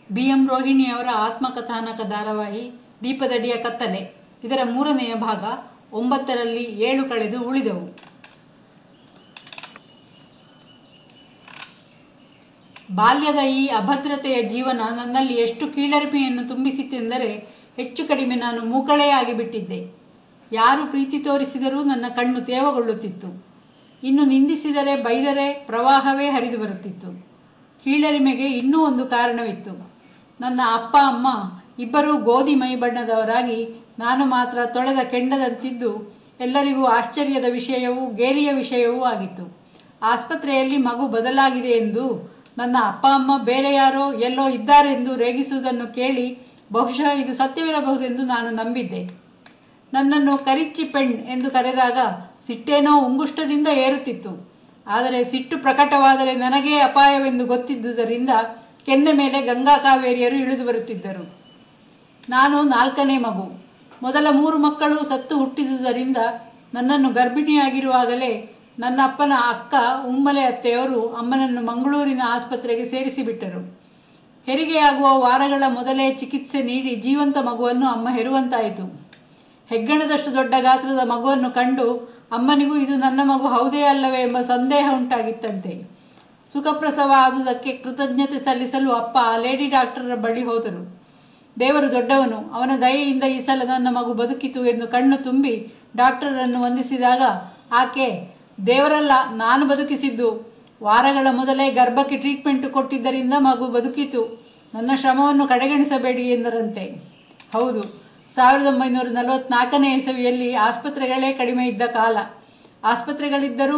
B M ರೋಹಿಣಿಯವರ ಆತ್ಮಕಥಾನಕ ಧಾರಾವಾಹಿ ದೀಪದಡಿಯ ಕತ್ತಲೆ ಇದರ ಮೂರನೆಯ ಭಾಗ ಒಂಬತ್ತರಲ್ಲಿ ಏಳು ಕಳೆದು ಉಳಿದವು ಬಾಲ್ಯದ ಈ ಅಭದ್ರತೆಯ ಜೀವನ ನನ್ನಲ್ಲಿ ಎಷ್ಟು ಕೀಳರಿಮೆಯನ್ನು ತುಂಬಿಸಿತೆಂದರೆ ಹೆಚ್ಚು ಕಡಿಮೆ ನಾನು ಮೂಕಳೇ ಆಗಿಬಿಟ್ಟಿದ್ದೆ ಯಾರು ಪ್ರೀತಿ ತೋರಿಸಿದರೂ ನನ್ನ ಕಣ್ಣು ತೇವಗೊಳ್ಳುತ್ತಿತ್ತು ಇನ್ನು ನಿಂದಿಸಿದರೆ ಬೈದರೆ ಪ್ರವಾಹವೇ ಹರಿದು ಬರುತ್ತಿತ್ತು ಕೀಳರಿಮೆಗೆ ಇನ್ನೂ ಒಂದು ಕಾರಣವಿತ್ತು ನನ್ನ ಅಪ್ಪ ಅಮ್ಮ ಇಬ್ಬರೂ ಗೋಧಿ ಮೈ ಬಣ್ಣದವರಾಗಿ ನಾನು ಮಾತ್ರ ತೊಳೆದ ಕೆಂಡದಂತಿದ್ದು ಎಲ್ಲರಿಗೂ ಆಶ್ಚರ್ಯದ ವಿಷಯವೂ ಗೇಲಿಯ ವಿಷಯವೂ ಆಗಿತ್ತು ಆಸ್ಪತ್ರೆಯಲ್ಲಿ ಮಗು ಬದಲಾಗಿದೆ ಎಂದು ನನ್ನ ಅಪ್ಪ ಅಮ್ಮ ಬೇರೆ ಯಾರೋ ಎಲ್ಲೋ ಇದ್ದಾರೆಂದು ರೇಗಿಸುವುದನ್ನು ಕೇಳಿ ಬಹುಶಃ ಇದು ಸತ್ಯವಿರಬಹುದೆಂದು ನಾನು ನಂಬಿದ್ದೆ ನನ್ನನ್ನು ಕರಿಚ್ಚಿ ಪೆಣ್ ಎಂದು ಕರೆದಾಗ ಸಿಟ್ಟೇನೋ ಉಂಗುಷ್ಟದಿಂದ ಏರುತ್ತಿತ್ತು ಆದರೆ ಸಿಟ್ಟು ಪ್ರಕಟವಾದರೆ ನನಗೇ ಅಪಾಯವೆಂದು ಗೊತ್ತಿದ್ದುದರಿಂದ ಕೆನ್ನೆ ಮೇಲೆ ಗಂಗಾ ಕಾವೇರಿಯರು ಇಳಿದು ಬರುತ್ತಿದ್ದರು ನಾನು ನಾಲ್ಕನೇ ಮಗು ಮೊದಲ ಮೂರು ಮಕ್ಕಳು ಸತ್ತು ಹುಟ್ಟಿದುದರಿಂದ ನನ್ನನ್ನು ಗರ್ಭಿಣಿಯಾಗಿರುವಾಗಲೇ ನನ್ನ ಅಪ್ಪನ ಅಕ್ಕ ಉಮ್ಮಲೆ ಅತ್ತೆಯವರು ಅಮ್ಮನನ್ನು ಮಂಗಳೂರಿನ ಆಸ್ಪತ್ರೆಗೆ ಸೇರಿಸಿಬಿಟ್ಟರು ಹೆರಿಗೆಯಾಗುವ ವಾರಗಳ ಮೊದಲೇ ಚಿಕಿತ್ಸೆ ನೀಡಿ ಜೀವಂತ ಮಗುವನ್ನು ಅಮ್ಮ ಹೆರುವಂತಾಯಿತು ಹೆಗ್ಗಣದಷ್ಟು ದೊಡ್ಡ ಗಾತ್ರದ ಮಗುವನ್ನು ಕಂಡು ಅಮ್ಮನಿಗೂ ಇದು ನನ್ನ ಮಗು ಹೌದೇ ಅಲ್ಲವೇ ಎಂಬ ಸಂದೇಹ ಉಂಟಾಗಿತ್ತಂತೆ ಸುಖಪ್ರಸವ ಆದುದಕ್ಕೆ ಕೃತಜ್ಞತೆ ಸಲ್ಲಿಸಲು ಅಪ್ಪ ಆ ಲೇಡಿ ಡಾಕ್ಟರ ಬಳಿ ಹೋದರು ದೇವರು ದೊಡ್ಡವನು ಅವನ ದಯೆಯಿಂದ ಈ ಸಲ ನನ್ನ ಮಗು ಬದುಕಿತು ಎಂದು ಕಣ್ಣು ತುಂಬಿ ಡಾಕ್ಟರನ್ನು ವಂದಿಸಿದಾಗ ಆಕೆ ದೇವರಲ್ಲ ನಾನು ಬದುಕಿಸಿದ್ದು ವಾರಗಳ ಮೊದಲೇ ಗರ್ಭಕ್ಕೆ ಟ್ರೀಟ್ಮೆಂಟ್ ಕೊಟ್ಟಿದ್ದರಿಂದ ಮಗು ಬದುಕಿತು ನನ್ನ ಶ್ರಮವನ್ನು ಕಡೆಗಣಿಸಬೇಡಿ ಎಂದರಂತೆ ಹೌದು ಸಾವಿರದ ಒಂಬೈನೂರ ನಲವತ್ನಾಲ್ಕನೇ ಇಸವಿಯಲ್ಲಿ ಆಸ್ಪತ್ರೆಗಳೇ ಕಡಿಮೆ ಇದ್ದ ಕಾಲ ಆಸ್ಪತ್ರೆಗಳಿದ್ದರೂ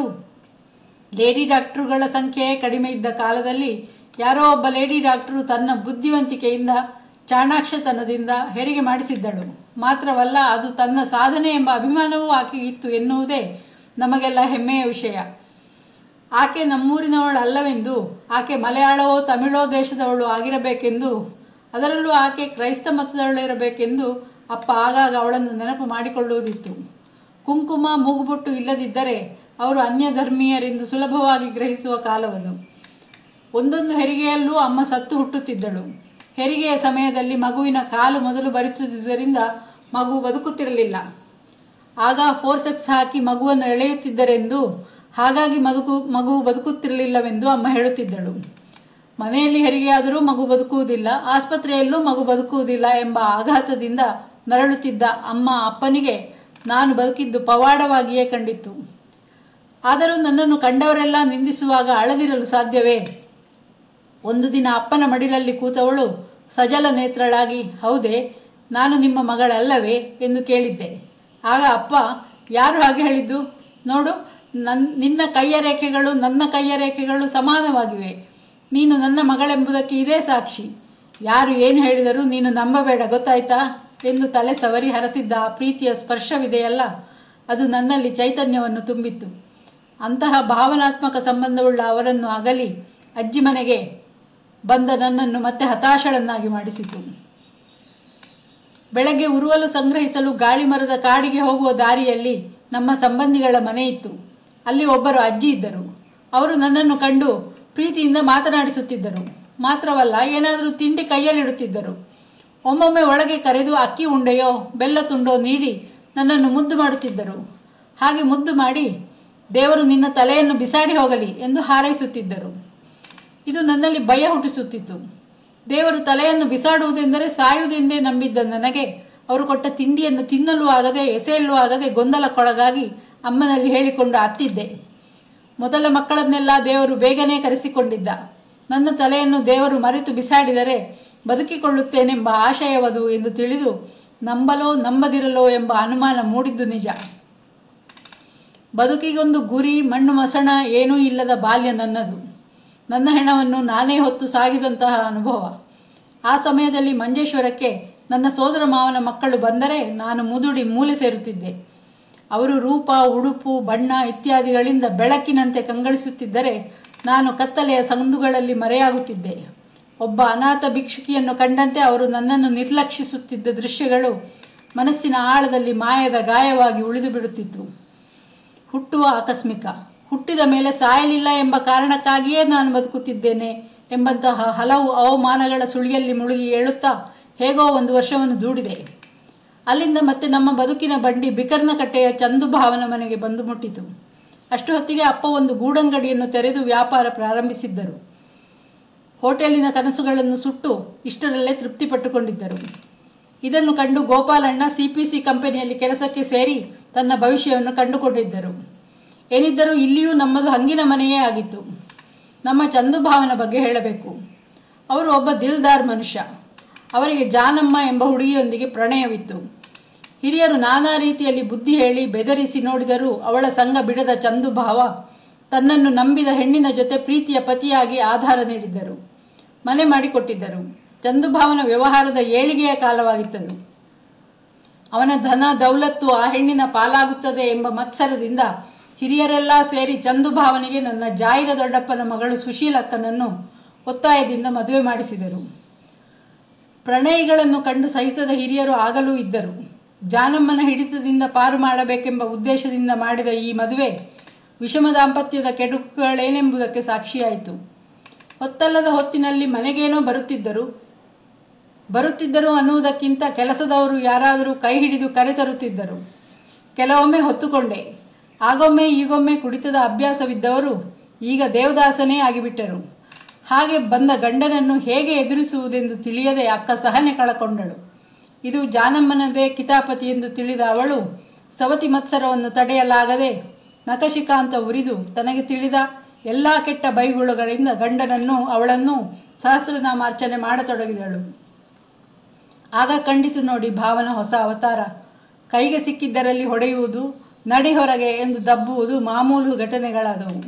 ಲೇಡಿ ಡಾಕ್ಟ್ರುಗಳ ಸಂಖ್ಯೆ ಕಡಿಮೆ ಇದ್ದ ಕಾಲದಲ್ಲಿ ಯಾರೋ ಒಬ್ಬ ಲೇಡಿ ಡಾಕ್ಟರು ತನ್ನ ಬುದ್ಧಿವಂತಿಕೆಯಿಂದ ಚಾಣಾಕ್ಷತನದಿಂದ ಹೆರಿಗೆ ಮಾಡಿಸಿದ್ದಳು ಮಾತ್ರವಲ್ಲ ಅದು ತನ್ನ ಸಾಧನೆ ಎಂಬ ಅಭಿಮಾನವೂ ಆಕೆಗೆ ಇತ್ತು ಎನ್ನುವುದೇ ನಮಗೆಲ್ಲ ಹೆಮ್ಮೆಯ ವಿಷಯ ಆಕೆ ನಮ್ಮೂರಿನವಳು ಅಲ್ಲವೆಂದು ಆಕೆ ಮಲಯಾಳವೋ ತಮಿಳೋ ದೇಶದವಳು ಆಗಿರಬೇಕೆಂದು ಅದರಲ್ಲೂ ಆಕೆ ಕ್ರೈಸ್ತ ಮತದವಳಿರಬೇಕೆಂದು ಅಪ್ಪ ಆಗಾಗ ಅವಳನ್ನು ನೆನಪು ಮಾಡಿಕೊಳ್ಳುವುದಿತ್ತು ಕುಂಕುಮ ಮೂಗುಬೊಟ್ಟು ಇಲ್ಲದಿದ್ದರೆ ಅವರು ಅನ್ಯ ಧರ್ಮೀಯರೆಂದು ಸುಲಭವಾಗಿ ಗ್ರಹಿಸುವ ಕಾಲವದು ಒಂದೊಂದು ಹೆರಿಗೆಯಲ್ಲೂ ಅಮ್ಮ ಸತ್ತು ಹುಟ್ಟುತ್ತಿದ್ದಳು ಹೆರಿಗೆಯ ಸಮಯದಲ್ಲಿ ಮಗುವಿನ ಕಾಲು ಮೊದಲು ಬರಿಸುವುದರಿಂದ ಮಗು ಬದುಕುತ್ತಿರಲಿಲ್ಲ ಆಗ ಫೋರ್ಸೆಪ್ಸ್ ಹಾಕಿ ಮಗುವನ್ನು ಎಳೆಯುತ್ತಿದ್ದರೆಂದು ಹಾಗಾಗಿ ಮದುಕು ಮಗು ಬದುಕುತ್ತಿರಲಿಲ್ಲವೆಂದು ಅಮ್ಮ ಹೇಳುತ್ತಿದ್ದಳು ಮನೆಯಲ್ಲಿ ಹೆರಿಗೆಯಾದರೂ ಮಗು ಬದುಕುವುದಿಲ್ಲ ಆಸ್ಪತ್ರೆಯಲ್ಲೂ ಮಗು ಬದುಕುವುದಿಲ್ಲ ಎಂಬ ಆಘಾತದಿಂದ ನರಳುತ್ತಿದ್ದ ಅಮ್ಮ ಅಪ್ಪನಿಗೆ ನಾನು ಬದುಕಿದ್ದು ಪವಾಡವಾಗಿಯೇ ಕಂಡಿತ್ತು ಆದರೂ ನನ್ನನ್ನು ಕಂಡವರೆಲ್ಲ ನಿಂದಿಸುವಾಗ ಅಳದಿರಲು ಸಾಧ್ಯವೇ ಒಂದು ದಿನ ಅಪ್ಪನ ಮಡಿಲಲ್ಲಿ ಕೂತವಳು ಸಜಲ ನೇತ್ರಳಾಗಿ ಹೌದೇ ನಾನು ನಿಮ್ಮ ಮಗಳಲ್ಲವೇ ಎಂದು ಕೇಳಿದ್ದೆ ಆಗ ಅಪ್ಪ ಯಾರು ಹಾಗೆ ಹೇಳಿದ್ದು ನೋಡು ನನ್ನ ನಿನ್ನ ಕೈಯ ರೇಖೆಗಳು ನನ್ನ ಕೈಯ ರೇಖೆಗಳು ಸಮಾನವಾಗಿವೆ ನೀನು ನನ್ನ ಮಗಳೆಂಬುದಕ್ಕೆ ಇದೇ ಸಾಕ್ಷಿ ಯಾರು ಏನು ಹೇಳಿದರೂ ನೀನು ನಂಬಬೇಡ ಗೊತ್ತಾಯ್ತಾ ಎಂದು ತಲೆ ಸವರಿ ಹರಸಿದ್ದ ಆ ಪ್ರೀತಿಯ ಸ್ಪರ್ಶವಿದೆಯಲ್ಲ ಅದು ನನ್ನಲ್ಲಿ ಚೈತನ್ಯವನ್ನು ತುಂಬಿತ್ತು ಅಂತಹ ಭಾವನಾತ್ಮಕ ಸಂಬಂಧವುಳ್ಳ ಅವರನ್ನು ಅಗಲಿ ಅಜ್ಜಿ ಮನೆಗೆ ಬಂದ ನನ್ನನ್ನು ಮತ್ತೆ ಹತಾಶಳನ್ನಾಗಿ ಮಾಡಿಸಿತು ಬೆಳಗ್ಗೆ ಉರುವಲು ಸಂಗ್ರಹಿಸಲು ಗಾಳಿ ಮರದ ಕಾಡಿಗೆ ಹೋಗುವ ದಾರಿಯಲ್ಲಿ ನಮ್ಮ ಸಂಬಂಧಿಗಳ ಮನೆ ಇತ್ತು ಅಲ್ಲಿ ಒಬ್ಬರು ಅಜ್ಜಿ ಇದ್ದರು ಅವರು ನನ್ನನ್ನು ಕಂಡು ಪ್ರೀತಿಯಿಂದ ಮಾತನಾಡಿಸುತ್ತಿದ್ದರು ಮಾತ್ರವಲ್ಲ ಏನಾದರೂ ತಿಂಡಿ ಕೈಯಲ್ಲಿಡುತ್ತಿದ್ದರು ಒಮ್ಮೊಮ್ಮೆ ಒಳಗೆ ಕರೆದು ಅಕ್ಕಿ ಉಂಡೆಯೋ ಬೆಲ್ಲ ತುಂಡೋ ನೀಡಿ ನನ್ನನ್ನು ಮುದ್ದು ಮಾಡುತ್ತಿದ್ದರು ಹಾಗೆ ಮುದ್ದು ಮಾಡಿ ದೇವರು ನಿನ್ನ ತಲೆಯನ್ನು ಬಿಸಾಡಿ ಹೋಗಲಿ ಎಂದು ಹಾರೈಸುತ್ತಿದ್ದರು ಇದು ನನ್ನಲ್ಲಿ ಭಯ ಹುಟ್ಟಿಸುತ್ತಿತ್ತು ದೇವರು ತಲೆಯನ್ನು ಬಿಸಾಡುವುದೆಂದರೆ ಸಾಯುವುದೆಂದೇ ನಂಬಿದ್ದ ನನಗೆ ಅವರು ಕೊಟ್ಟ ತಿಂಡಿಯನ್ನು ತಿನ್ನಲು ಆಗದೆ ಎಸೆಯಲು ಆಗದೆ ಗೊಂದಲಕ್ಕೊಳಗಾಗಿ ಅಮ್ಮನಲ್ಲಿ ಹೇಳಿಕೊಂಡು ಅತ್ತಿದ್ದೆ ಮೊದಲ ಮಕ್ಕಳನ್ನೆಲ್ಲ ದೇವರು ಬೇಗನೆ ಕರೆಸಿಕೊಂಡಿದ್ದ ನನ್ನ ತಲೆಯನ್ನು ದೇವರು ಮರೆತು ಬಿಸಾಡಿದರೆ ಬದುಕಿಕೊಳ್ಳುತ್ತೇನೆಂಬ ಆಶಯವದು ಎಂದು ತಿಳಿದು ನಂಬಲೋ ನಂಬದಿರಲೋ ಎಂಬ ಅನುಮಾನ ಮೂಡಿದ್ದು ನಿಜ ಬದುಕಿಗೊಂದು ಗುರಿ ಮಣ್ಣು ಮಸಣ ಏನೂ ಇಲ್ಲದ ಬಾಲ್ಯ ನನ್ನದು ನನ್ನ ಹೆಣವನ್ನು ನಾನೇ ಹೊತ್ತು ಸಾಗಿದಂತಹ ಅನುಭವ ಆ ಸಮಯದಲ್ಲಿ ಮಂಜೇಶ್ವರಕ್ಕೆ ನನ್ನ ಸೋದರ ಮಾವನ ಮಕ್ಕಳು ಬಂದರೆ ನಾನು ಮುದುಡಿ ಮೂಲೆ ಸೇರುತ್ತಿದ್ದೆ ಅವರು ರೂಪ ಉಡುಪು ಬಣ್ಣ ಇತ್ಯಾದಿಗಳಿಂದ ಬೆಳಕಿನಂತೆ ಕಂಗೊಳಿಸುತ್ತಿದ್ದರೆ ನಾನು ಕತ್ತಲೆಯ ಸಂದುಗಳಲ್ಲಿ ಮರೆಯಾಗುತ್ತಿದ್ದೆ ಒಬ್ಬ ಅನಾಥ ಭಿಕ್ಷುಕಿಯನ್ನು ಕಂಡಂತೆ ಅವರು ನನ್ನನ್ನು ನಿರ್ಲಕ್ಷಿಸುತ್ತಿದ್ದ ದೃಶ್ಯಗಳು ಮನಸ್ಸಿನ ಆಳದಲ್ಲಿ ಮಾಯದ ಗಾಯವಾಗಿ ಉಳಿದು ಬಿಡುತ್ತಿತ್ತು ಹುಟ್ಟುವ ಆಕಸ್ಮಿಕ ಹುಟ್ಟಿದ ಮೇಲೆ ಸಾಯಲಿಲ್ಲ ಎಂಬ ಕಾರಣಕ್ಕಾಗಿಯೇ ನಾನು ಬದುಕುತ್ತಿದ್ದೇನೆ ಎಂಬಂತಹ ಹಲವು ಅವಮಾನಗಳ ಸುಳಿಯಲ್ಲಿ ಮುಳುಗಿ ಏಳುತ್ತಾ ಹೇಗೋ ಒಂದು ವರ್ಷವನ್ನು ದೂಡಿದೆ ಅಲ್ಲಿಂದ ಮತ್ತೆ ನಮ್ಮ ಬದುಕಿನ ಬಂಡಿ ಬಿಕರ್ನ ಕಟ್ಟೆಯ ಚಂದು ಭಾವನ ಮನೆಗೆ ಬಂದು ಮುಟ್ಟಿತು ಅಷ್ಟು ಹೊತ್ತಿಗೆ ಅಪ್ಪ ಒಂದು ಗೂಡಂಗಡಿಯನ್ನು ತೆರೆದು ವ್ಯಾಪಾರ ಪ್ರಾರಂಭಿಸಿದ್ದರು ಹೋಟೆಲಿನ ಕನಸುಗಳನ್ನು ಸುಟ್ಟು ಇಷ್ಟರಲ್ಲೇ ತೃಪ್ತಿಪಟ್ಟುಕೊಂಡಿದ್ದರು ಇದನ್ನು ಕಂಡು ಗೋಪಾಲಣ್ಣ ಸಿ ಪಿ ಸಿ ಕಂಪನಿಯಲ್ಲಿ ಕೆಲಸಕ್ಕೆ ಸೇರಿ ತನ್ನ ಭವಿಷ್ಯವನ್ನು ಕಂಡುಕೊಂಡಿದ್ದರು ಏನಿದ್ದರೂ ಇಲ್ಲಿಯೂ ನಮ್ಮದು ಹಂಗಿನ ಮನೆಯೇ ಆಗಿತ್ತು ನಮ್ಮ ಚಂದುಭಾವನ ಬಗ್ಗೆ ಹೇಳಬೇಕು ಅವರು ಒಬ್ಬ ದಿಲ್ದಾರ್ ಮನುಷ್ಯ ಅವರಿಗೆ ಜಾನಮ್ಮ ಎಂಬ ಹುಡುಗಿಯೊಂದಿಗೆ ಪ್ರಣಯವಿತ್ತು ಹಿರಿಯರು ನಾನಾ ರೀತಿಯಲ್ಲಿ ಬುದ್ಧಿ ಹೇಳಿ ಬೆದರಿಸಿ ನೋಡಿದರೂ ಅವಳ ಸಂಘ ಬಿಡದ ಚಂದುಭಾವ ತನ್ನನ್ನು ನಂಬಿದ ಹೆಣ್ಣಿನ ಜೊತೆ ಪ್ರೀತಿಯ ಪತಿಯಾಗಿ ಆಧಾರ ನೀಡಿದ್ದರು ಮನೆ ಮಾಡಿಕೊಟ್ಟಿದ್ದರು ಚಂದುಭಾವನ ವ್ಯವಹಾರದ ಏಳಿಗೆಯ ಕಾಲವಾಗಿತ್ತದು ಅವನ ಧನ ದೌಲತ್ತು ಆ ಹೆಣ್ಣಿನ ಪಾಲಾಗುತ್ತದೆ ಎಂಬ ಮತ್ಸರದಿಂದ ಹಿರಿಯರೆಲ್ಲ ಸೇರಿ ಚಂದುಭಾವನಿಗೆ ನನ್ನ ಜಾಯಿರ ದೊಡ್ಡಪ್ಪನ ಮಗಳು ಸುಶೀಲಕ್ಕನನ್ನು ಒತ್ತಾಯದಿಂದ ಮದುವೆ ಮಾಡಿಸಿದರು ಪ್ರಣಯಿಗಳನ್ನು ಕಂಡು ಸಹಿಸದ ಹಿರಿಯರು ಆಗಲೂ ಇದ್ದರು ಜಾನಮ್ಮನ ಹಿಡಿತದಿಂದ ಪಾರು ಮಾಡಬೇಕೆಂಬ ಉದ್ದೇಶದಿಂದ ಮಾಡಿದ ಈ ಮದುವೆ ವಿಷಮ ದಾಂಪತ್ಯದ ಕೆಡುಕುಗಳೇನೆಂಬುದಕ್ಕೆ ಸಾಕ್ಷಿಯಾಯಿತು ಹೊತ್ತಲ್ಲದ ಹೊತ್ತಿನಲ್ಲಿ ಮನೆಗೇನೋ ಬರುತ್ತಿದ್ದರು ಬರುತ್ತಿದ್ದರು ಅನ್ನುವುದಕ್ಕಿಂತ ಕೆಲಸದವರು ಯಾರಾದರೂ ಕೈ ಹಿಡಿದು ಕರೆತರುತ್ತಿದ್ದರು ಕೆಲವೊಮ್ಮೆ ಹೊತ್ತುಕೊಂಡೆ ಆಗೊಮ್ಮೆ ಈಗೊಮ್ಮೆ ಕುಡಿತದ ಅಭ್ಯಾಸವಿದ್ದವರು ಈಗ ದೇವದಾಸನೇ ಆಗಿಬಿಟ್ಟರು ಹಾಗೆ ಬಂದ ಗಂಡನನ್ನು ಹೇಗೆ ಎದುರಿಸುವುದೆಂದು ತಿಳಿಯದೆ ಅಕ್ಕ ಸಹನೆ ಕಳಕೊಂಡಳು ಇದು ಜಾನಮ್ಮನದೇ ಕಿತಾಪತಿ ಎಂದು ತಿಳಿದ ಅವಳು ಸವತಿ ಮತ್ಸರವನ್ನು ತಡೆಯಲಾಗದೆ ನಖಶಿಕಾಂತ ಉರಿದು ತನಗೆ ತಿಳಿದ ಎಲ್ಲ ಕೆಟ್ಟ ಬೈಗುಳುಗಳಿಂದ ಗಂಡನನ್ನು ಅವಳನ್ನು ಸಹಸ್ರನಾಮಾರ್ಚನೆ ಮಾಡತೊಡಗಿದಳು ಆಗ ಕಂಡಿತು ನೋಡಿ ಭಾವನ ಹೊಸ ಅವತಾರ ಕೈಗೆ ಸಿಕ್ಕಿದ್ದರಲ್ಲಿ ಹೊಡೆಯುವುದು ನಡಿ ಹೊರಗೆ ಎಂದು ದಬ್ಬುವುದು ಮಾಮೂಲು ಘಟನೆಗಳಾದವು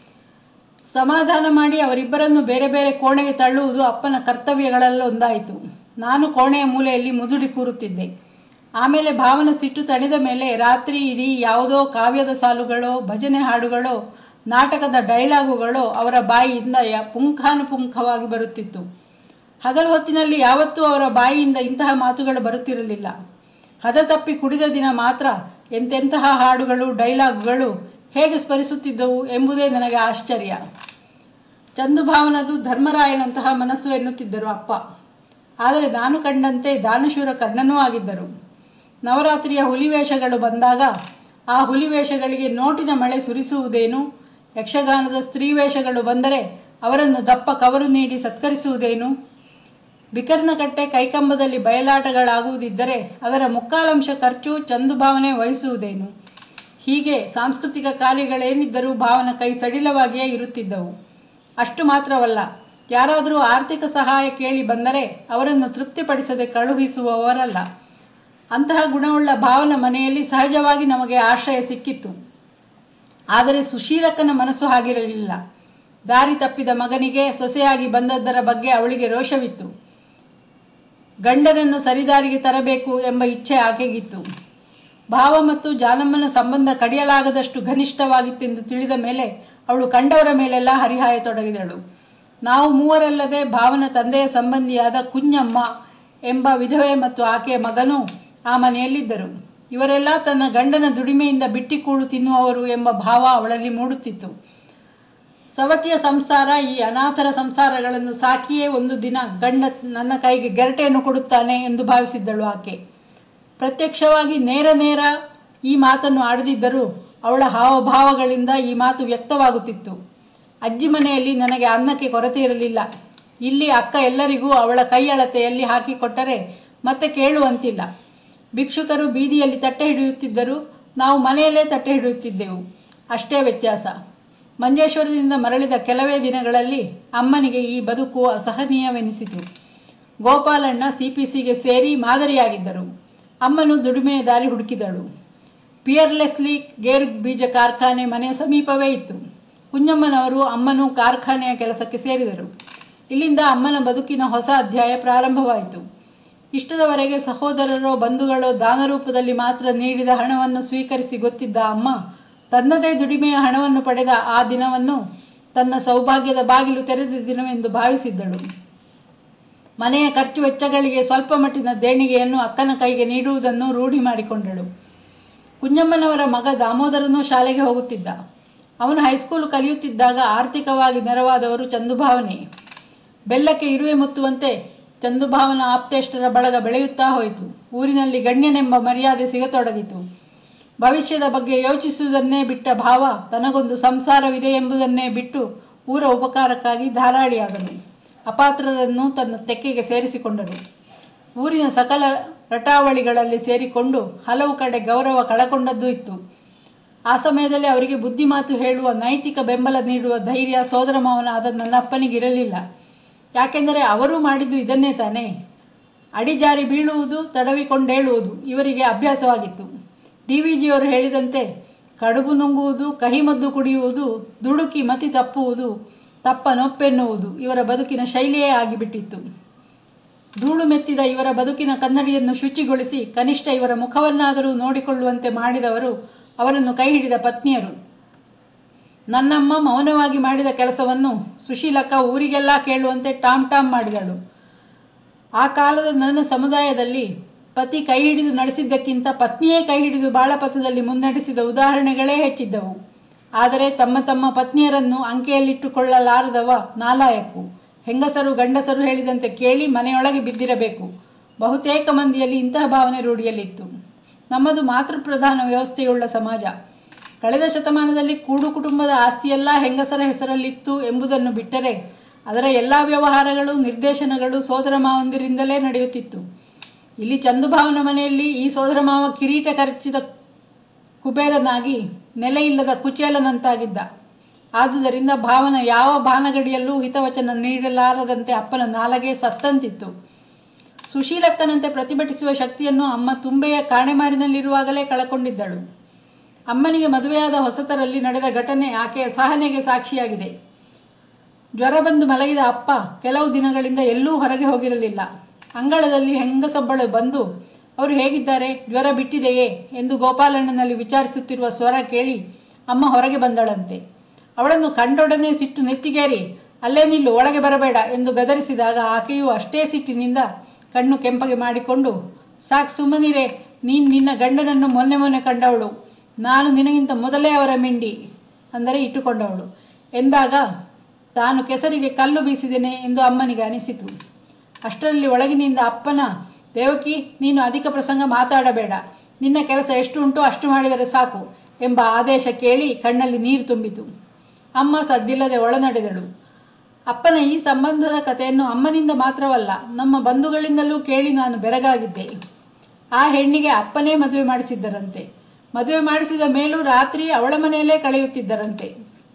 ಸಮಾಧಾನ ಮಾಡಿ ಅವರಿಬ್ಬರನ್ನು ಬೇರೆ ಬೇರೆ ಕೋಣೆಗೆ ತಳ್ಳುವುದು ಅಪ್ಪನ ಕರ್ತವ್ಯಗಳಲ್ಲೊಂದಾಯಿತು ನಾನು ಕೋಣೆಯ ಮೂಲೆಯಲ್ಲಿ ಮುದುಡಿ ಕೂರುತ್ತಿದ್ದೆ ಆಮೇಲೆ ಭಾವನ ಸಿಟ್ಟು ತಣಿದ ಮೇಲೆ ರಾತ್ರಿ ಇಡೀ ಯಾವುದೋ ಕಾವ್ಯದ ಸಾಲುಗಳೋ ಭಜನೆ ಹಾಡುಗಳೋ ನಾಟಕದ ಡೈಲಾಗುಗಳೋ ಅವರ ಬಾಯಿಯಿಂದ ಯ ಪುಂಖಾನುಪುಂಖವಾಗಿ ಬರುತ್ತಿತ್ತು ಹಗಲು ಹೊತ್ತಿನಲ್ಲಿ ಯಾವತ್ತೂ ಅವರ ಬಾಯಿಯಿಂದ ಇಂತಹ ಮಾತುಗಳು ಬರುತ್ತಿರಲಿಲ್ಲ ಹದ ತಪ್ಪಿ ಕುಡಿದ ದಿನ ಮಾತ್ರ ಎಂತೆಂತಹ ಹಾಡುಗಳು ಡೈಲಾಗುಗಳು ಹೇಗೆ ಸ್ಮರಿಸುತ್ತಿದ್ದವು ಎಂಬುದೇ ನನಗೆ ಆಶ್ಚರ್ಯ ಚಂದುಭಾವನದು ಧರ್ಮರಾಯನಂತಹ ಮನಸ್ಸು ಎನ್ನುತ್ತಿದ್ದರು ಅಪ್ಪ ಆದರೆ ನಾನು ಕಂಡಂತೆ ದಾನಶೂರ ಕರ್ಣನೂ ಆಗಿದ್ದರು ನವರಾತ್ರಿಯ ಹುಲಿವೇಷಗಳು ಬಂದಾಗ ಆ ಹುಲಿವೇಷಗಳಿಗೆ ನೋಟಿನ ಮಳೆ ಸುರಿಸುವುದೇನು ಯಕ್ಷಗಾನದ ಸ್ತ್ರೀವೇಷಗಳು ಬಂದರೆ ಅವರನ್ನು ದಪ್ಪ ಕವರು ನೀಡಿ ಸತ್ಕರಿಸುವುದೇನು ಬಿಕರ್ನಕಟ್ಟೆ ಕೈಕಂಬದಲ್ಲಿ ಬಯಲಾಟಗಳಾಗುವುದಿದ್ದರೆ ಅದರ ಮುಕ್ಕಾಲಂಶ ಖರ್ಚು ಚಂದುಭಾವನೆ ವಹಿಸುವುದೇನು ಹೀಗೆ ಸಾಂಸ್ಕೃತಿಕ ಕಾರ್ಯಗಳೇನಿದ್ದರೂ ಭಾವನ ಕೈ ಸಡಿಲವಾಗಿಯೇ ಇರುತ್ತಿದ್ದವು ಅಷ್ಟು ಮಾತ್ರವಲ್ಲ ಯಾರಾದರೂ ಆರ್ಥಿಕ ಸಹಾಯ ಕೇಳಿ ಬಂದರೆ ಅವರನ್ನು ತೃಪ್ತಿಪಡಿಸದೆ ಕಳುಹಿಸುವವರಲ್ಲ ಅಂತಹ ಗುಣವುಳ್ಳ ಭಾವನ ಮನೆಯಲ್ಲಿ ಸಹಜವಾಗಿ ನಮಗೆ ಆಶ್ರಯ ಸಿಕ್ಕಿತ್ತು ಆದರೆ ಸುಶೀಲಕ್ಕನ ಮನಸ್ಸು ಹಾಗಿರಲಿಲ್ಲ ದಾರಿ ತಪ್ಪಿದ ಮಗನಿಗೆ ಸೊಸೆಯಾಗಿ ಬಂದದ್ದರ ಬಗ್ಗೆ ಅವಳಿಗೆ ರೋಷವಿತ್ತು ಗಂಡನನ್ನು ಸರಿದಾರಿಗೆ ತರಬೇಕು ಎಂಬ ಇಚ್ಛೆ ಆಕೆಗಿತ್ತು ಭಾವ ಮತ್ತು ಜಾನಮ್ಮನ ಸಂಬಂಧ ಕಡಿಯಲಾಗದಷ್ಟು ಘನಿಷ್ಠವಾಗಿತ್ತೆಂದು ತಿಳಿದ ಮೇಲೆ ಅವಳು ಕಂಡವರ ಮೇಲೆಲ್ಲ ಹರಿಹಾಯತೊಡಗಿದಳು ನಾವು ಮೂವರಲ್ಲದೆ ಭಾವನ ತಂದೆಯ ಸಂಬಂಧಿಯಾದ ಕುഞ്ഞಮ್ಮ ಎಂಬ ವಿಧವೆ ಮತ್ತು ಆಕೆಯ ಮಗನೂ ಆ ಮನೆಯಲ್ಲಿದ್ದರು ಇವರೆಲ್ಲ ತನ್ನ ಗಂಡನ ದುಡಿಮೆಯಿಂದ ಬಿಟ್ಟಿ ಕೂಳು ತಿನ್ನುವವರು ಎಂಬ ಭಾವ ಅವಳಲ್ಲಿ ಮೂಡುತ್ತಿತ್ತು ಸವತಿಯ ಸಂಸಾರ ಈ ಅನಾಥರ ಸಂಸಾರಗಳನ್ನು ಸಾಕಿಯೇ ಒಂದು ದಿನ ಗಂಡ ನನ್ನ ಕೈಗೆ ಗೆರಟೆಯನ್ನು ಕೊಡುತ್ತಾನೆ ಎಂದು ಭಾವಿಸಿದ್ದಳು ಆಕೆ ಪ್ರತ್ಯಕ್ಷವಾಗಿ ನೇರ ನೇರ ಈ ಮಾತನ್ನು ಆಡದಿದ್ದರೂ ಅವಳ ಹಾವಭಾವಗಳಿಂದ ಈ ಮಾತು ವ್ಯಕ್ತವಾಗುತ್ತಿತ್ತು ಅಜ್ಜಿ ಮನೆಯಲ್ಲಿ ನನಗೆ ಅನ್ನಕ್ಕೆ ಕೊರತೆ ಇರಲಿಲ್ಲ ಇಲ್ಲಿ ಅಕ್ಕ ಎಲ್ಲರಿಗೂ ಅವಳ ಕೈ ಅಳತೆಯಲ್ಲಿ ಹಾಕಿಕೊಟ್ಟರೆ ಮತ್ತೆ ಕೇಳುವಂತಿಲ್ಲ ಭಿಕ್ಷುಕರು ಬೀದಿಯಲ್ಲಿ ತಟ್ಟೆ ಹಿಡಿಯುತ್ತಿದ್ದರು ನಾವು ಮನೆಯಲ್ಲೇ ತಟ್ಟೆ ಹಿಡಿಯುತ್ತಿದ್ದೆವು ಅಷ್ಟೇ ವ್ಯತ್ಯಾಸ ಮಂಜೇಶ್ವರದಿಂದ ಮರಳಿದ ಕೆಲವೇ ದಿನಗಳಲ್ಲಿ ಅಮ್ಮನಿಗೆ ಈ ಬದುಕು ಅಸಹನೀಯವೆನಿಸಿತು ಗೋಪಾಲಣ್ಣ ಸಿ ಪಿ ಸಿಗೆ ಸೇರಿ ಮಾದರಿಯಾಗಿದ್ದರು ಅಮ್ಮನು ದುಡಿಮೆಯ ದಾರಿ ಹುಡುಕಿದಳು ಪಿಯರ್ಲೆಸ್ಲಿ ಗೇರು ಬೀಜ ಕಾರ್ಖಾನೆ ಮನೆಯ ಸಮೀಪವೇ ಇತ್ತು ಕುഞ്ഞಮ್ಮನವರು ಅಮ್ಮನು ಕಾರ್ಖಾನೆಯ ಕೆಲಸಕ್ಕೆ ಸೇರಿದರು ಇಲ್ಲಿಂದ ಅಮ್ಮನ ಬದುಕಿನ ಹೊಸ ಅಧ್ಯಾಯ ಪ್ರಾರಂಭವಾಯಿತು ಇಷ್ಟರವರೆಗೆ ಸಹೋದರರೋ ಬಂಧುಗಳೋ ದಾನರೂಪದಲ್ಲಿ ಮಾತ್ರ ನೀಡಿದ ಹಣವನ್ನು ಸ್ವೀಕರಿಸಿ ಗೊತ್ತಿದ್ದ ಅಮ್ಮ ತನ್ನದೇ ದುಡಿಮೆಯ ಹಣವನ್ನು ಪಡೆದ ಆ ದಿನವನ್ನು ತನ್ನ ಸೌಭಾಗ್ಯದ ಬಾಗಿಲು ತೆರೆದ ದಿನವೆಂದು ಭಾವಿಸಿದ್ದಳು ಮನೆಯ ಖರ್ಚು ವೆಚ್ಚಗಳಿಗೆ ಸ್ವಲ್ಪ ಮಟ್ಟಿನ ದೇಣಿಗೆಯನ್ನು ಅಕ್ಕನ ಕೈಗೆ ನೀಡುವುದನ್ನು ರೂಢಿ ಮಾಡಿಕೊಂಡಳು ಕುഞ്ഞಮ್ಮನವರ ಮಗ ದಾಮೋದರನೂ ಶಾಲೆಗೆ ಹೋಗುತ್ತಿದ್ದ ಅವನು ಹೈಸ್ಕೂಲ್ ಕಲಿಯುತ್ತಿದ್ದಾಗ ಆರ್ಥಿಕವಾಗಿ ನೆರವಾದವರು ಚಂದುಭಾವನೆ ಬೆಲ್ಲಕ್ಕೆ ಇರುವೆ ಮುತ್ತುವಂತೆ ಚಂದುಭಾವನ ಆಪ್ತೇಷ್ಟರ ಬಳಗ ಬೆಳೆಯುತ್ತಾ ಹೋಯಿತು ಊರಿನಲ್ಲಿ ಗಣ್ಯನೆಂಬ ಮರ್ಯಾದೆ ಸಿಗತೊಡಗಿತು ಭವಿಷ್ಯದ ಬಗ್ಗೆ ಯೋಚಿಸುವುದನ್ನೇ ಬಿಟ್ಟ ಭಾವ ತನಗೊಂದು ಸಂಸಾರವಿದೆ ಎಂಬುದನ್ನೇ ಬಿಟ್ಟು ಊರ ಉಪಕಾರಕ್ಕಾಗಿ ಧಾರಾಳಿಯಾದನು ಅಪಾತ್ರರನ್ನು ತನ್ನ ತೆಕ್ಕೆಗೆ ಸೇರಿಸಿಕೊಂಡರು ಊರಿನ ಸಕಲ ರಟಾವಳಿಗಳಲ್ಲಿ ಸೇರಿಕೊಂಡು ಹಲವು ಕಡೆ ಗೌರವ ಕಳಕೊಂಡದ್ದೂ ಇತ್ತು ಆ ಸಮಯದಲ್ಲಿ ಅವರಿಗೆ ಬುದ್ಧಿಮಾತು ಹೇಳುವ ನೈತಿಕ ಬೆಂಬಲ ನೀಡುವ ಧೈರ್ಯ ಸೋದರ ಮಾವನಾದ ನನ್ನ ಅಪ್ಪನಿಗಿರಲಿಲ್ಲ ಯಾಕೆಂದರೆ ಅವರು ಮಾಡಿದ್ದು ಇದನ್ನೇ ತಾನೇ ಅಡಿಜಾರಿ ಬೀಳುವುದು ತಡವಿಕೊಂಡೇಳುವುದು ಇವರಿಗೆ ಅಭ್ಯಾಸವಾಗಿತ್ತು ಡಿ ವಿ ಜಿಯವರು ಹೇಳಿದಂತೆ ಕಡುಬು ನುಂಗುವುದು ಕಹಿಮದ್ದು ಕುಡಿಯುವುದು ದುಡುಕಿ ಮತಿ ತಪ್ಪುವುದು ತಪ್ಪ ನೊಪ್ಪೆನ್ನುವುದು ಇವರ ಬದುಕಿನ ಶೈಲಿಯೇ ಆಗಿಬಿಟ್ಟಿತ್ತು ಧೂಳು ಮೆತ್ತಿದ ಇವರ ಬದುಕಿನ ಕನ್ನಡಿಯನ್ನು ಶುಚಿಗೊಳಿಸಿ ಕನಿಷ್ಠ ಇವರ ಮುಖವನ್ನಾದರೂ ನೋಡಿಕೊಳ್ಳುವಂತೆ ಮಾಡಿದವರು ಅವರನ್ನು ಕೈ ಹಿಡಿದ ಪತ್ನಿಯರು ನನ್ನಮ್ಮ ಮೌನವಾಗಿ ಮಾಡಿದ ಕೆಲಸವನ್ನು ಸುಶೀಲಕ್ಕ ಊರಿಗೆಲ್ಲ ಕೇಳುವಂತೆ ಟಾಮ್ ಟಾಮ್ ಮಾಡಿದಳು ಆ ಕಾಲದ ನನ್ನ ಸಮುದಾಯದಲ್ಲಿ ಪತಿ ಕೈ ಹಿಡಿದು ನಡೆಸಿದ್ದಕ್ಕಿಂತ ಪತ್ನಿಯೇ ಕೈ ಹಿಡಿದು ಬಾಳಪಥದಲ್ಲಿ ಮುನ್ನಡೆಸಿದ ಉದಾಹರಣೆಗಳೇ ಹೆಚ್ಚಿದ್ದವು ಆದರೆ ತಮ್ಮ ತಮ್ಮ ಪತ್ನಿಯರನ್ನು ಅಂಕೆಯಲ್ಲಿಟ್ಟುಕೊಳ್ಳಲಾರದವ ನಾಲಾಯಕ್ಕು ಹೆಂಗಸರು ಗಂಡಸರು ಹೇಳಿದಂತೆ ಕೇಳಿ ಮನೆಯೊಳಗೆ ಬಿದ್ದಿರಬೇಕು ಬಹುತೇಕ ಮಂದಿಯಲ್ಲಿ ಇಂತಹ ಭಾವನೆ ರೂಢಿಯಲ್ಲಿತ್ತು ನಮ್ಮದು ಮಾತೃಪ್ರಧಾನ ವ್ಯವಸ್ಥೆಯುಳ್ಳ ಸಮಾಜ ಕಳೆದ ಶತಮಾನದಲ್ಲಿ ಕೂಡು ಕುಟುಂಬದ ಆಸ್ತಿಯೆಲ್ಲ ಹೆಂಗಸರ ಹೆಸರಲ್ಲಿತ್ತು ಎಂಬುದನ್ನು ಬಿಟ್ಟರೆ ಅದರ ಎಲ್ಲ ವ್ಯವಹಾರಗಳು ನಿರ್ದೇಶನಗಳು ಸೋದರ ಮಾವಂದಿರಿಂದಲೇ ನಡೆಯುತ್ತಿತ್ತು ಇಲ್ಲಿ ಚಂದುಭಾವನ ಮನೆಯಲ್ಲಿ ಈ ಸೋದರ ಮಾವ ಕಿರೀಟ ಖರ್ಚಿದ ಕುಬೇರನಾಗಿ ನೆಲೆಯಿಲ್ಲದ ಕುಚೇಲನಂತಾಗಿದ್ದ ಆದುದರಿಂದ ಭಾವನ ಯಾವ ಬಾನಗಡಿಯಲ್ಲೂ ಹಿತವಚನ ನೀಡಲಾರದಂತೆ ಅಪ್ಪನ ನಾಲಗೆ ಸತ್ತಂತಿತ್ತು ಸುಶೀಲಕ್ಕನಂತೆ ಪ್ರತಿಭಟಿಸುವ ಶಕ್ತಿಯನ್ನು ಅಮ್ಮ ತುಂಬೆಯ ಕಾಣೆಮಾರಿನಲ್ಲಿರುವಾಗಲೇ ಕಳಕೊಂಡಿದ್ದಳು ಅಮ್ಮನಿಗೆ ಮದುವೆಯಾದ ಹೊಸತರಲ್ಲಿ ನಡೆದ ಘಟನೆ ಆಕೆಯ ಸಹನೆಗೆ ಸಾಕ್ಷಿಯಾಗಿದೆ ಜ್ವರ ಬಂದು ಮಲಗಿದ ಅಪ್ಪ ಕೆಲವು ದಿನಗಳಿಂದ ಎಲ್ಲೂ ಹೊರಗೆ ಹೋಗಿರಲಿಲ್ಲ ಅಂಗಳದಲ್ಲಿ ಹೆಂಗಸೊಬ್ಬಳು ಬಂದು ಅವರು ಹೇಗಿದ್ದಾರೆ ಜ್ವರ ಬಿಟ್ಟಿದೆಯೇ ಎಂದು ಗೋಪಾಲಣ್ಣನಲ್ಲಿ ವಿಚಾರಿಸುತ್ತಿರುವ ಸ್ವರ ಕೇಳಿ ಅಮ್ಮ ಹೊರಗೆ ಬಂದಳಂತೆ ಅವಳನ್ನು ಕಂಡೊಡನೆ ಸಿಟ್ಟು ನೆತ್ತಿಗೇರಿ ಅಲ್ಲೇ ನಿಲ್ಲು ಒಳಗೆ ಬರಬೇಡ ಎಂದು ಗದರಿಸಿದಾಗ ಆಕೆಯು ಅಷ್ಟೇ ಸಿಟ್ಟಿನಿಂದ ಕಣ್ಣು ಕೆಂಪಗೆ ಮಾಡಿಕೊಂಡು ಸಾಕು ಸುಮ್ಮನಿರೆ ನೀನು ನಿನ್ನ ಗಂಡನನ್ನು ಮೊನ್ನೆ ಮೊನ್ನೆ ಕಂಡವಳು ನಾನು ನಿನಗಿಂತ ಮೊದಲೇ ಅವರ ಮಿಂಡಿ ಅಂದರೆ ಇಟ್ಟುಕೊಂಡವಳು ಎಂದಾಗ ತಾನು ಕೆಸರಿಗೆ ಕಲ್ಲು ಬೀಸಿದ್ದೇನೆ ಎಂದು ಅಮ್ಮನಿಗೆ ಅನಿಸಿತು ಅಷ್ಟರಲ್ಲಿ ಒಳಗಿನಿಂದ ಅಪ್ಪನ ದೇವಕಿ ನೀನು ಅಧಿಕ ಪ್ರಸಂಗ ಮಾತಾಡಬೇಡ ನಿನ್ನ ಕೆಲಸ ಎಷ್ಟು ಉಂಟು ಅಷ್ಟು ಮಾಡಿದರೆ ಸಾಕು ಎಂಬ ಆದೇಶ ಕೇಳಿ ಕಣ್ಣಲ್ಲಿ ನೀರು ತುಂಬಿತು ಅಮ್ಮ ಸದ್ದಿಲ್ಲದೆ ಒಳನಡೆದಳು ಅಪ್ಪನ ಈ ಸಂಬಂಧದ ಕಥೆಯನ್ನು ಅಮ್ಮನಿಂದ ಮಾತ್ರವಲ್ಲ ನಮ್ಮ ಬಂಧುಗಳಿಂದಲೂ ಕೇಳಿ ನಾನು ಬೆರಗಾಗಿದ್ದೆ ಆ ಹೆಣ್ಣಿಗೆ ಅಪ್ಪನೇ ಮದುವೆ ಮಾಡಿಸಿದ್ದರಂತೆ ಮದುವೆ ಮಾಡಿಸಿದ ಮೇಲೂ ರಾತ್ರಿ ಅವಳ ಮನೆಯಲ್ಲೇ ಕಳೆಯುತ್ತಿದ್ದರಂತೆ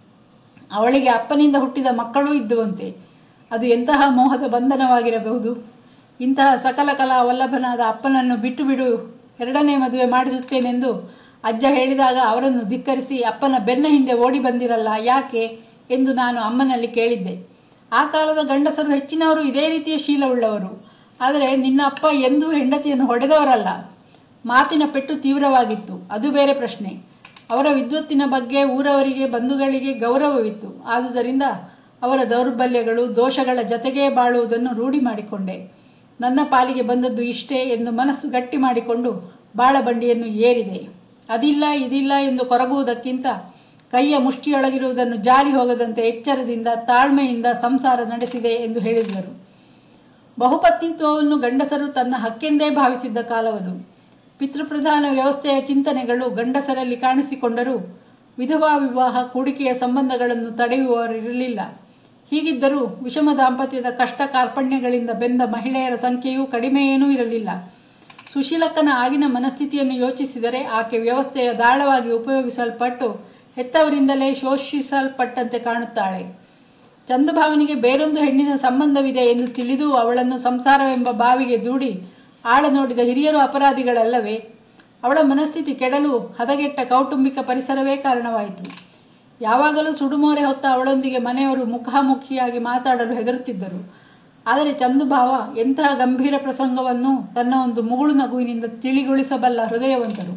ಅವಳಿಗೆ ಅಪ್ಪನಿಂದ ಹುಟ್ಟಿದ ಮಕ್ಕಳೂ ಇದ್ದುವಂತೆ ಅದು ಎಂತಹ ಮೋಹದ ಬಂಧನವಾಗಿರಬಹುದು ಇಂತಹ ಸಕಲ ಕಲಾ ವಲ್ಲಭನಾದ ಅಪ್ಪನನ್ನು ಬಿಟ್ಟು ಬಿಡು ಎರಡನೇ ಮದುವೆ ಮಾಡಿಸುತ್ತೇನೆಂದು ಅಜ್ಜ ಹೇಳಿದಾಗ ಅವರನ್ನು ಧಿಕ್ಕರಿಸಿ ಅಪ್ಪನ ಬೆನ್ನ ಹಿಂದೆ ಓಡಿ ಬಂದಿರಲ್ಲ ಯಾಕೆ ಎಂದು ನಾನು ಅಮ್ಮನಲ್ಲಿ ಕೇಳಿದ್ದೆ ಆ ಕಾಲದ ಗಂಡಸರು ಹೆಚ್ಚಿನವರು ಇದೇ ರೀತಿಯ ಶೀಲವುಳ್ಳವರು ಆದರೆ ನಿನ್ನ ಅಪ್ಪ ಎಂದೂ ಹೆಂಡತಿಯನ್ನು ಹೊಡೆದವರಲ್ಲ ಮಾತಿನ ಪೆಟ್ಟು ತೀವ್ರವಾಗಿತ್ತು ಅದು ಬೇರೆ ಪ್ರಶ್ನೆ ಅವರ ವಿದ್ವತ್ತಿನ ಬಗ್ಗೆ ಊರವರಿಗೆ ಬಂಧುಗಳಿಗೆ ಗೌರವವಿತ್ತು ಆದುದರಿಂದ ಅವರ ದೌರ್ಬಲ್ಯಗಳು ದೋಷಗಳ ಜತೆಗೇ ಬಾಳುವುದನ್ನು ರೂಢಿ ಮಾಡಿಕೊಂಡೆ ನನ್ನ ಪಾಲಿಗೆ ಬಂದದ್ದು ಇಷ್ಟೇ ಎಂದು ಮನಸ್ಸು ಗಟ್ಟಿ ಮಾಡಿಕೊಂಡು ಬಾಳಬಂಡಿಯನ್ನು ಏರಿದೆ ಅದಿಲ್ಲ ಇದಿಲ್ಲ ಎಂದು ಕೊರಗುವುದಕ್ಕಿಂತ ಕೈಯ ಮುಷ್ಟಿಯೊಳಗಿರುವುದನ್ನು ಜಾರಿ ಹೋಗದಂತೆ ಎಚ್ಚರದಿಂದ ತಾಳ್ಮೆಯಿಂದ ಸಂಸಾರ ನಡೆಸಿದೆ ಎಂದು ಹೇಳಿದರು ಬಹುಪತ್ನಿತ್ವವನ್ನು ಗಂಡಸರು ತನ್ನ ಹಕ್ಕೆಂದೇ ಭಾವಿಸಿದ್ದ ಕಾಲವದು ಪಿತೃಪ್ರಧಾನ ವ್ಯವಸ್ಥೆಯ ಚಿಂತನೆಗಳು ಗಂಡಸರಲ್ಲಿ ಕಾಣಿಸಿಕೊಂಡರೂ ವಿಧವಾ ವಿವಾಹ ಕೂಡಿಕೆಯ ಸಂಬಂಧಗಳನ್ನು ತಡೆಯುವವರಿರಲಿಲ್ಲ ಹೀಗಿದ್ದರೂ ವಿಷಮ ದಾಂಪತ್ಯದ ಕಷ್ಟ ಕಾರ್ಪಣ್ಯಗಳಿಂದ ಬೆಂದ ಮಹಿಳೆಯರ ಸಂಖ್ಯೆಯೂ ಕಡಿಮೆಯೇನೂ ಇರಲಿಲ್ಲ ಸುಶೀಲಕ್ಕನ ಆಗಿನ ಮನಸ್ಥಿತಿಯನ್ನು ಯೋಚಿಸಿದರೆ ಆಕೆ ವ್ಯವಸ್ಥೆಯ ದಾಳವಾಗಿ ಉಪಯೋಗಿಸಲ್ಪಟ್ಟು ಹೆತ್ತವರಿಂದಲೇ ಶೋಷಿಸಲ್ಪಟ್ಟಂತೆ ಕಾಣುತ್ತಾಳೆ ಚಂದುಭಾವನಿಗೆ ಬೇರೊಂದು ಹೆಣ್ಣಿನ ಸಂಬಂಧವಿದೆ ಎಂದು ತಿಳಿದು ಅವಳನ್ನು ಸಂಸಾರವೆಂಬ ಬಾವಿಗೆ ದೂಡಿ ಆಳ ನೋಡಿದ ಹಿರಿಯರು ಅಪರಾಧಿಗಳಲ್ಲವೇ ಅವಳ ಮನಸ್ಥಿತಿ ಕೆಡಲು ಹದಗೆಟ್ಟ ಕೌಟುಂಬಿಕ ಪರಿಸರವೇ ಕಾರಣವಾಯಿತು ಯಾವಾಗಲೂ ಸುಡುಮೋರೆ ಹೊತ್ತ ಅವಳೊಂದಿಗೆ ಮನೆಯವರು ಮುಖಾಮುಖಿಯಾಗಿ ಮಾತಾಡಲು ಹೆದರುತ್ತಿದ್ದರು ಆದರೆ ಚಂದುಭಾವ ಎಂತಹ ಗಂಭೀರ ಪ್ರಸಂಗವನ್ನು ತನ್ನ ಒಂದು ಮುಗುಳು ನಗುವಿನಿಂದ ತಿಳಿಗೊಳಿಸಬಲ್ಲ ಹೃದಯವಂತರು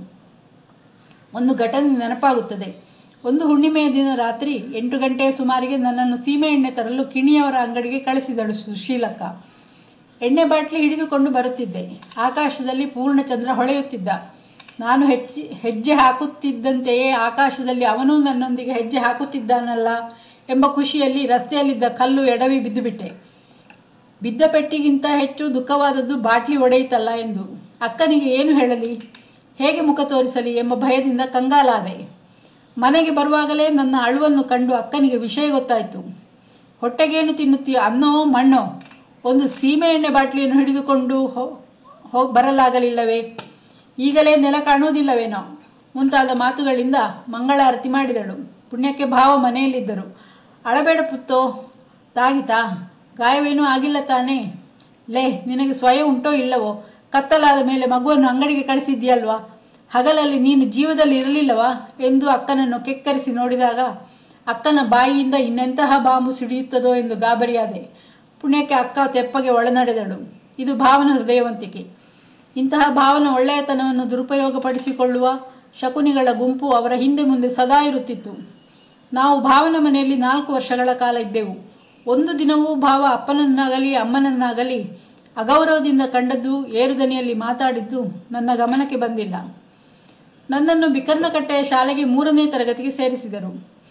ಒಂದು ಘಟನೆ ನೆನಪಾಗುತ್ತದೆ ಒಂದು ಹುಣ್ಣಿಮೆಯ ದಿನ ರಾತ್ರಿ ಎಂಟು ಗಂಟೆಯ ಸುಮಾರಿಗೆ ನನ್ನನ್ನು ಸೀಮೆ ಎಣ್ಣೆ ತರಲು ಕಿಣಿಯವರ ಅಂಗಡಿಗೆ ಕಳಿಸಿದಳು ಸುಶೀಲಕ್ಕ ಎಣ್ಣೆ ಬಾಟ್ಲಿ ಹಿಡಿದುಕೊಂಡು ಬರುತ್ತಿದ್ದೆ ಆಕಾಶದಲ್ಲಿ ಪೂರ್ಣಚಂದ್ರ ಹೊಳೆಯುತ್ತಿದ್ದ ನಾನು ಹೆಚ್ಚಿ ಹೆಜ್ಜೆ ಹಾಕುತ್ತಿದ್ದಂತೆಯೇ ಆಕಾಶದಲ್ಲಿ ಅವನೂ ನನ್ನೊಂದಿಗೆ ಹೆಜ್ಜೆ ಹಾಕುತ್ತಿದ್ದಾನಲ್ಲ ಎಂಬ ಖುಷಿಯಲ್ಲಿ ರಸ್ತೆಯಲ್ಲಿದ್ದ ಕಲ್ಲು ಎಡವಿ ಬಿದ್ದುಬಿಟ್ಟೆ ಬಿದ್ದ ಪೆಟ್ಟಿಗಿಂತ ಹೆಚ್ಚು ದುಃಖವಾದದ್ದು ಬಾಟ್ಲಿ ಒಡೆಯಿತಲ್ಲ ಎಂದು ಅಕ್ಕನಿಗೆ ಏನು ಹೇಳಲಿ ಹೇಗೆ ಮುಖ ತೋರಿಸಲಿ ಎಂಬ ಭಯದಿಂದ ಕಂಗಾಲಾದೆ ಮನೆಗೆ ಬರುವಾಗಲೇ ನನ್ನ ಅಳುವನ್ನು ಕಂಡು ಅಕ್ಕನಿಗೆ ವಿಷಯ ಗೊತ್ತಾಯಿತು ಹೊಟ್ಟೆಗೇನು ತಿನ್ನುತ್ತೀಯ ಅನ್ನೋ ಮಣ್ಣೋ ಒಂದು ಸೀಮೆ ಎಣ್ಣೆ ಬಾಟ್ಲಿಯನ್ನು ಹಿಡಿದುಕೊಂಡು ಹೋ ಬರಲಾಗಲಿಲ್ಲವೇ ಈಗಲೇ ನೆಲ ಕಾಣುವುದಿಲ್ಲವೇನೋ ಮುಂತಾದ ಮಾತುಗಳಿಂದ ಮಂಗಳಾರತಿ ಮಾಡಿದಳು ಪುಣ್ಯಕ್ಕೆ ಭಾವ ಮನೆಯಲ್ಲಿದ್ದರು ಅಳಬೇಡ ಪುತ್ತೋ ತಾಗಿತಾ ಗಾಯವೇನೂ ಆಗಿಲ್ಲ ತಾನೇ ಲೇ ನಿನಗೆ ಸ್ವಯ ಉಂಟೋ ಇಲ್ಲವೋ ಕತ್ತಲಾದ ಮೇಲೆ ಮಗುವನ್ನು ಅಂಗಡಿಗೆ ಕಳಿಸಿದ್ಯಲ್ವಾ ಹಗಲಲ್ಲಿ ನೀನು ಜೀವದಲ್ಲಿ ಇರಲಿಲ್ಲವಾ ಎಂದು ಅಕ್ಕನನ್ನು ಕೆಕ್ಕರಿಸಿ ನೋಡಿದಾಗ ಅಕ್ಕನ ಬಾಯಿಯಿಂದ ಇನ್ನೆಂತಹ ಬಾಂಬು ಸಿಡಿಯುತ್ತದೋ ಎಂದು ಗಾಬರಿಯಾದೆ ಪುಣ್ಯಕ್ಕೆ ಅಕ್ಕ ತೆಪ್ಪಗೆ ಒಳನಡೆದಳು ಇದು ಭಾವನ ಹೃದಯವಂತಿಕೆ ಇಂತಹ ಭಾವನ ಒಳ್ಳೆಯತನವನ್ನು ದುರುಪಯೋಗಪಡಿಸಿಕೊಳ್ಳುವ ಶಕುನಿಗಳ ಗುಂಪು ಅವರ ಹಿಂದೆ ಮುಂದೆ ಸದಾ ಇರುತ್ತಿತ್ತು ನಾವು ಭಾವನ ಮನೆಯಲ್ಲಿ ನಾಲ್ಕು ವರ್ಷಗಳ ಕಾಲ ಇದ್ದೆವು ಒಂದು ದಿನವೂ ಭಾವ ಅಪ್ಪನನ್ನಾಗಲಿ ಅಮ್ಮನನ್ನಾಗಲಿ ಅಗೌರವದಿಂದ ಕಂಡದ್ದು ಏರುದನಿಯಲ್ಲಿ ಮಾತಾಡಿದ್ದು ನನ್ನ ಗಮನಕ್ಕೆ ಬಂದಿಲ್ಲ ನನ್ನನ್ನು ಬಿಕನ್ನಕಟ್ಟೆಯ ಶಾಲೆಗೆ ಮೂರನೇ ತರಗತಿಗೆ ಸೇರಿಸಿದರು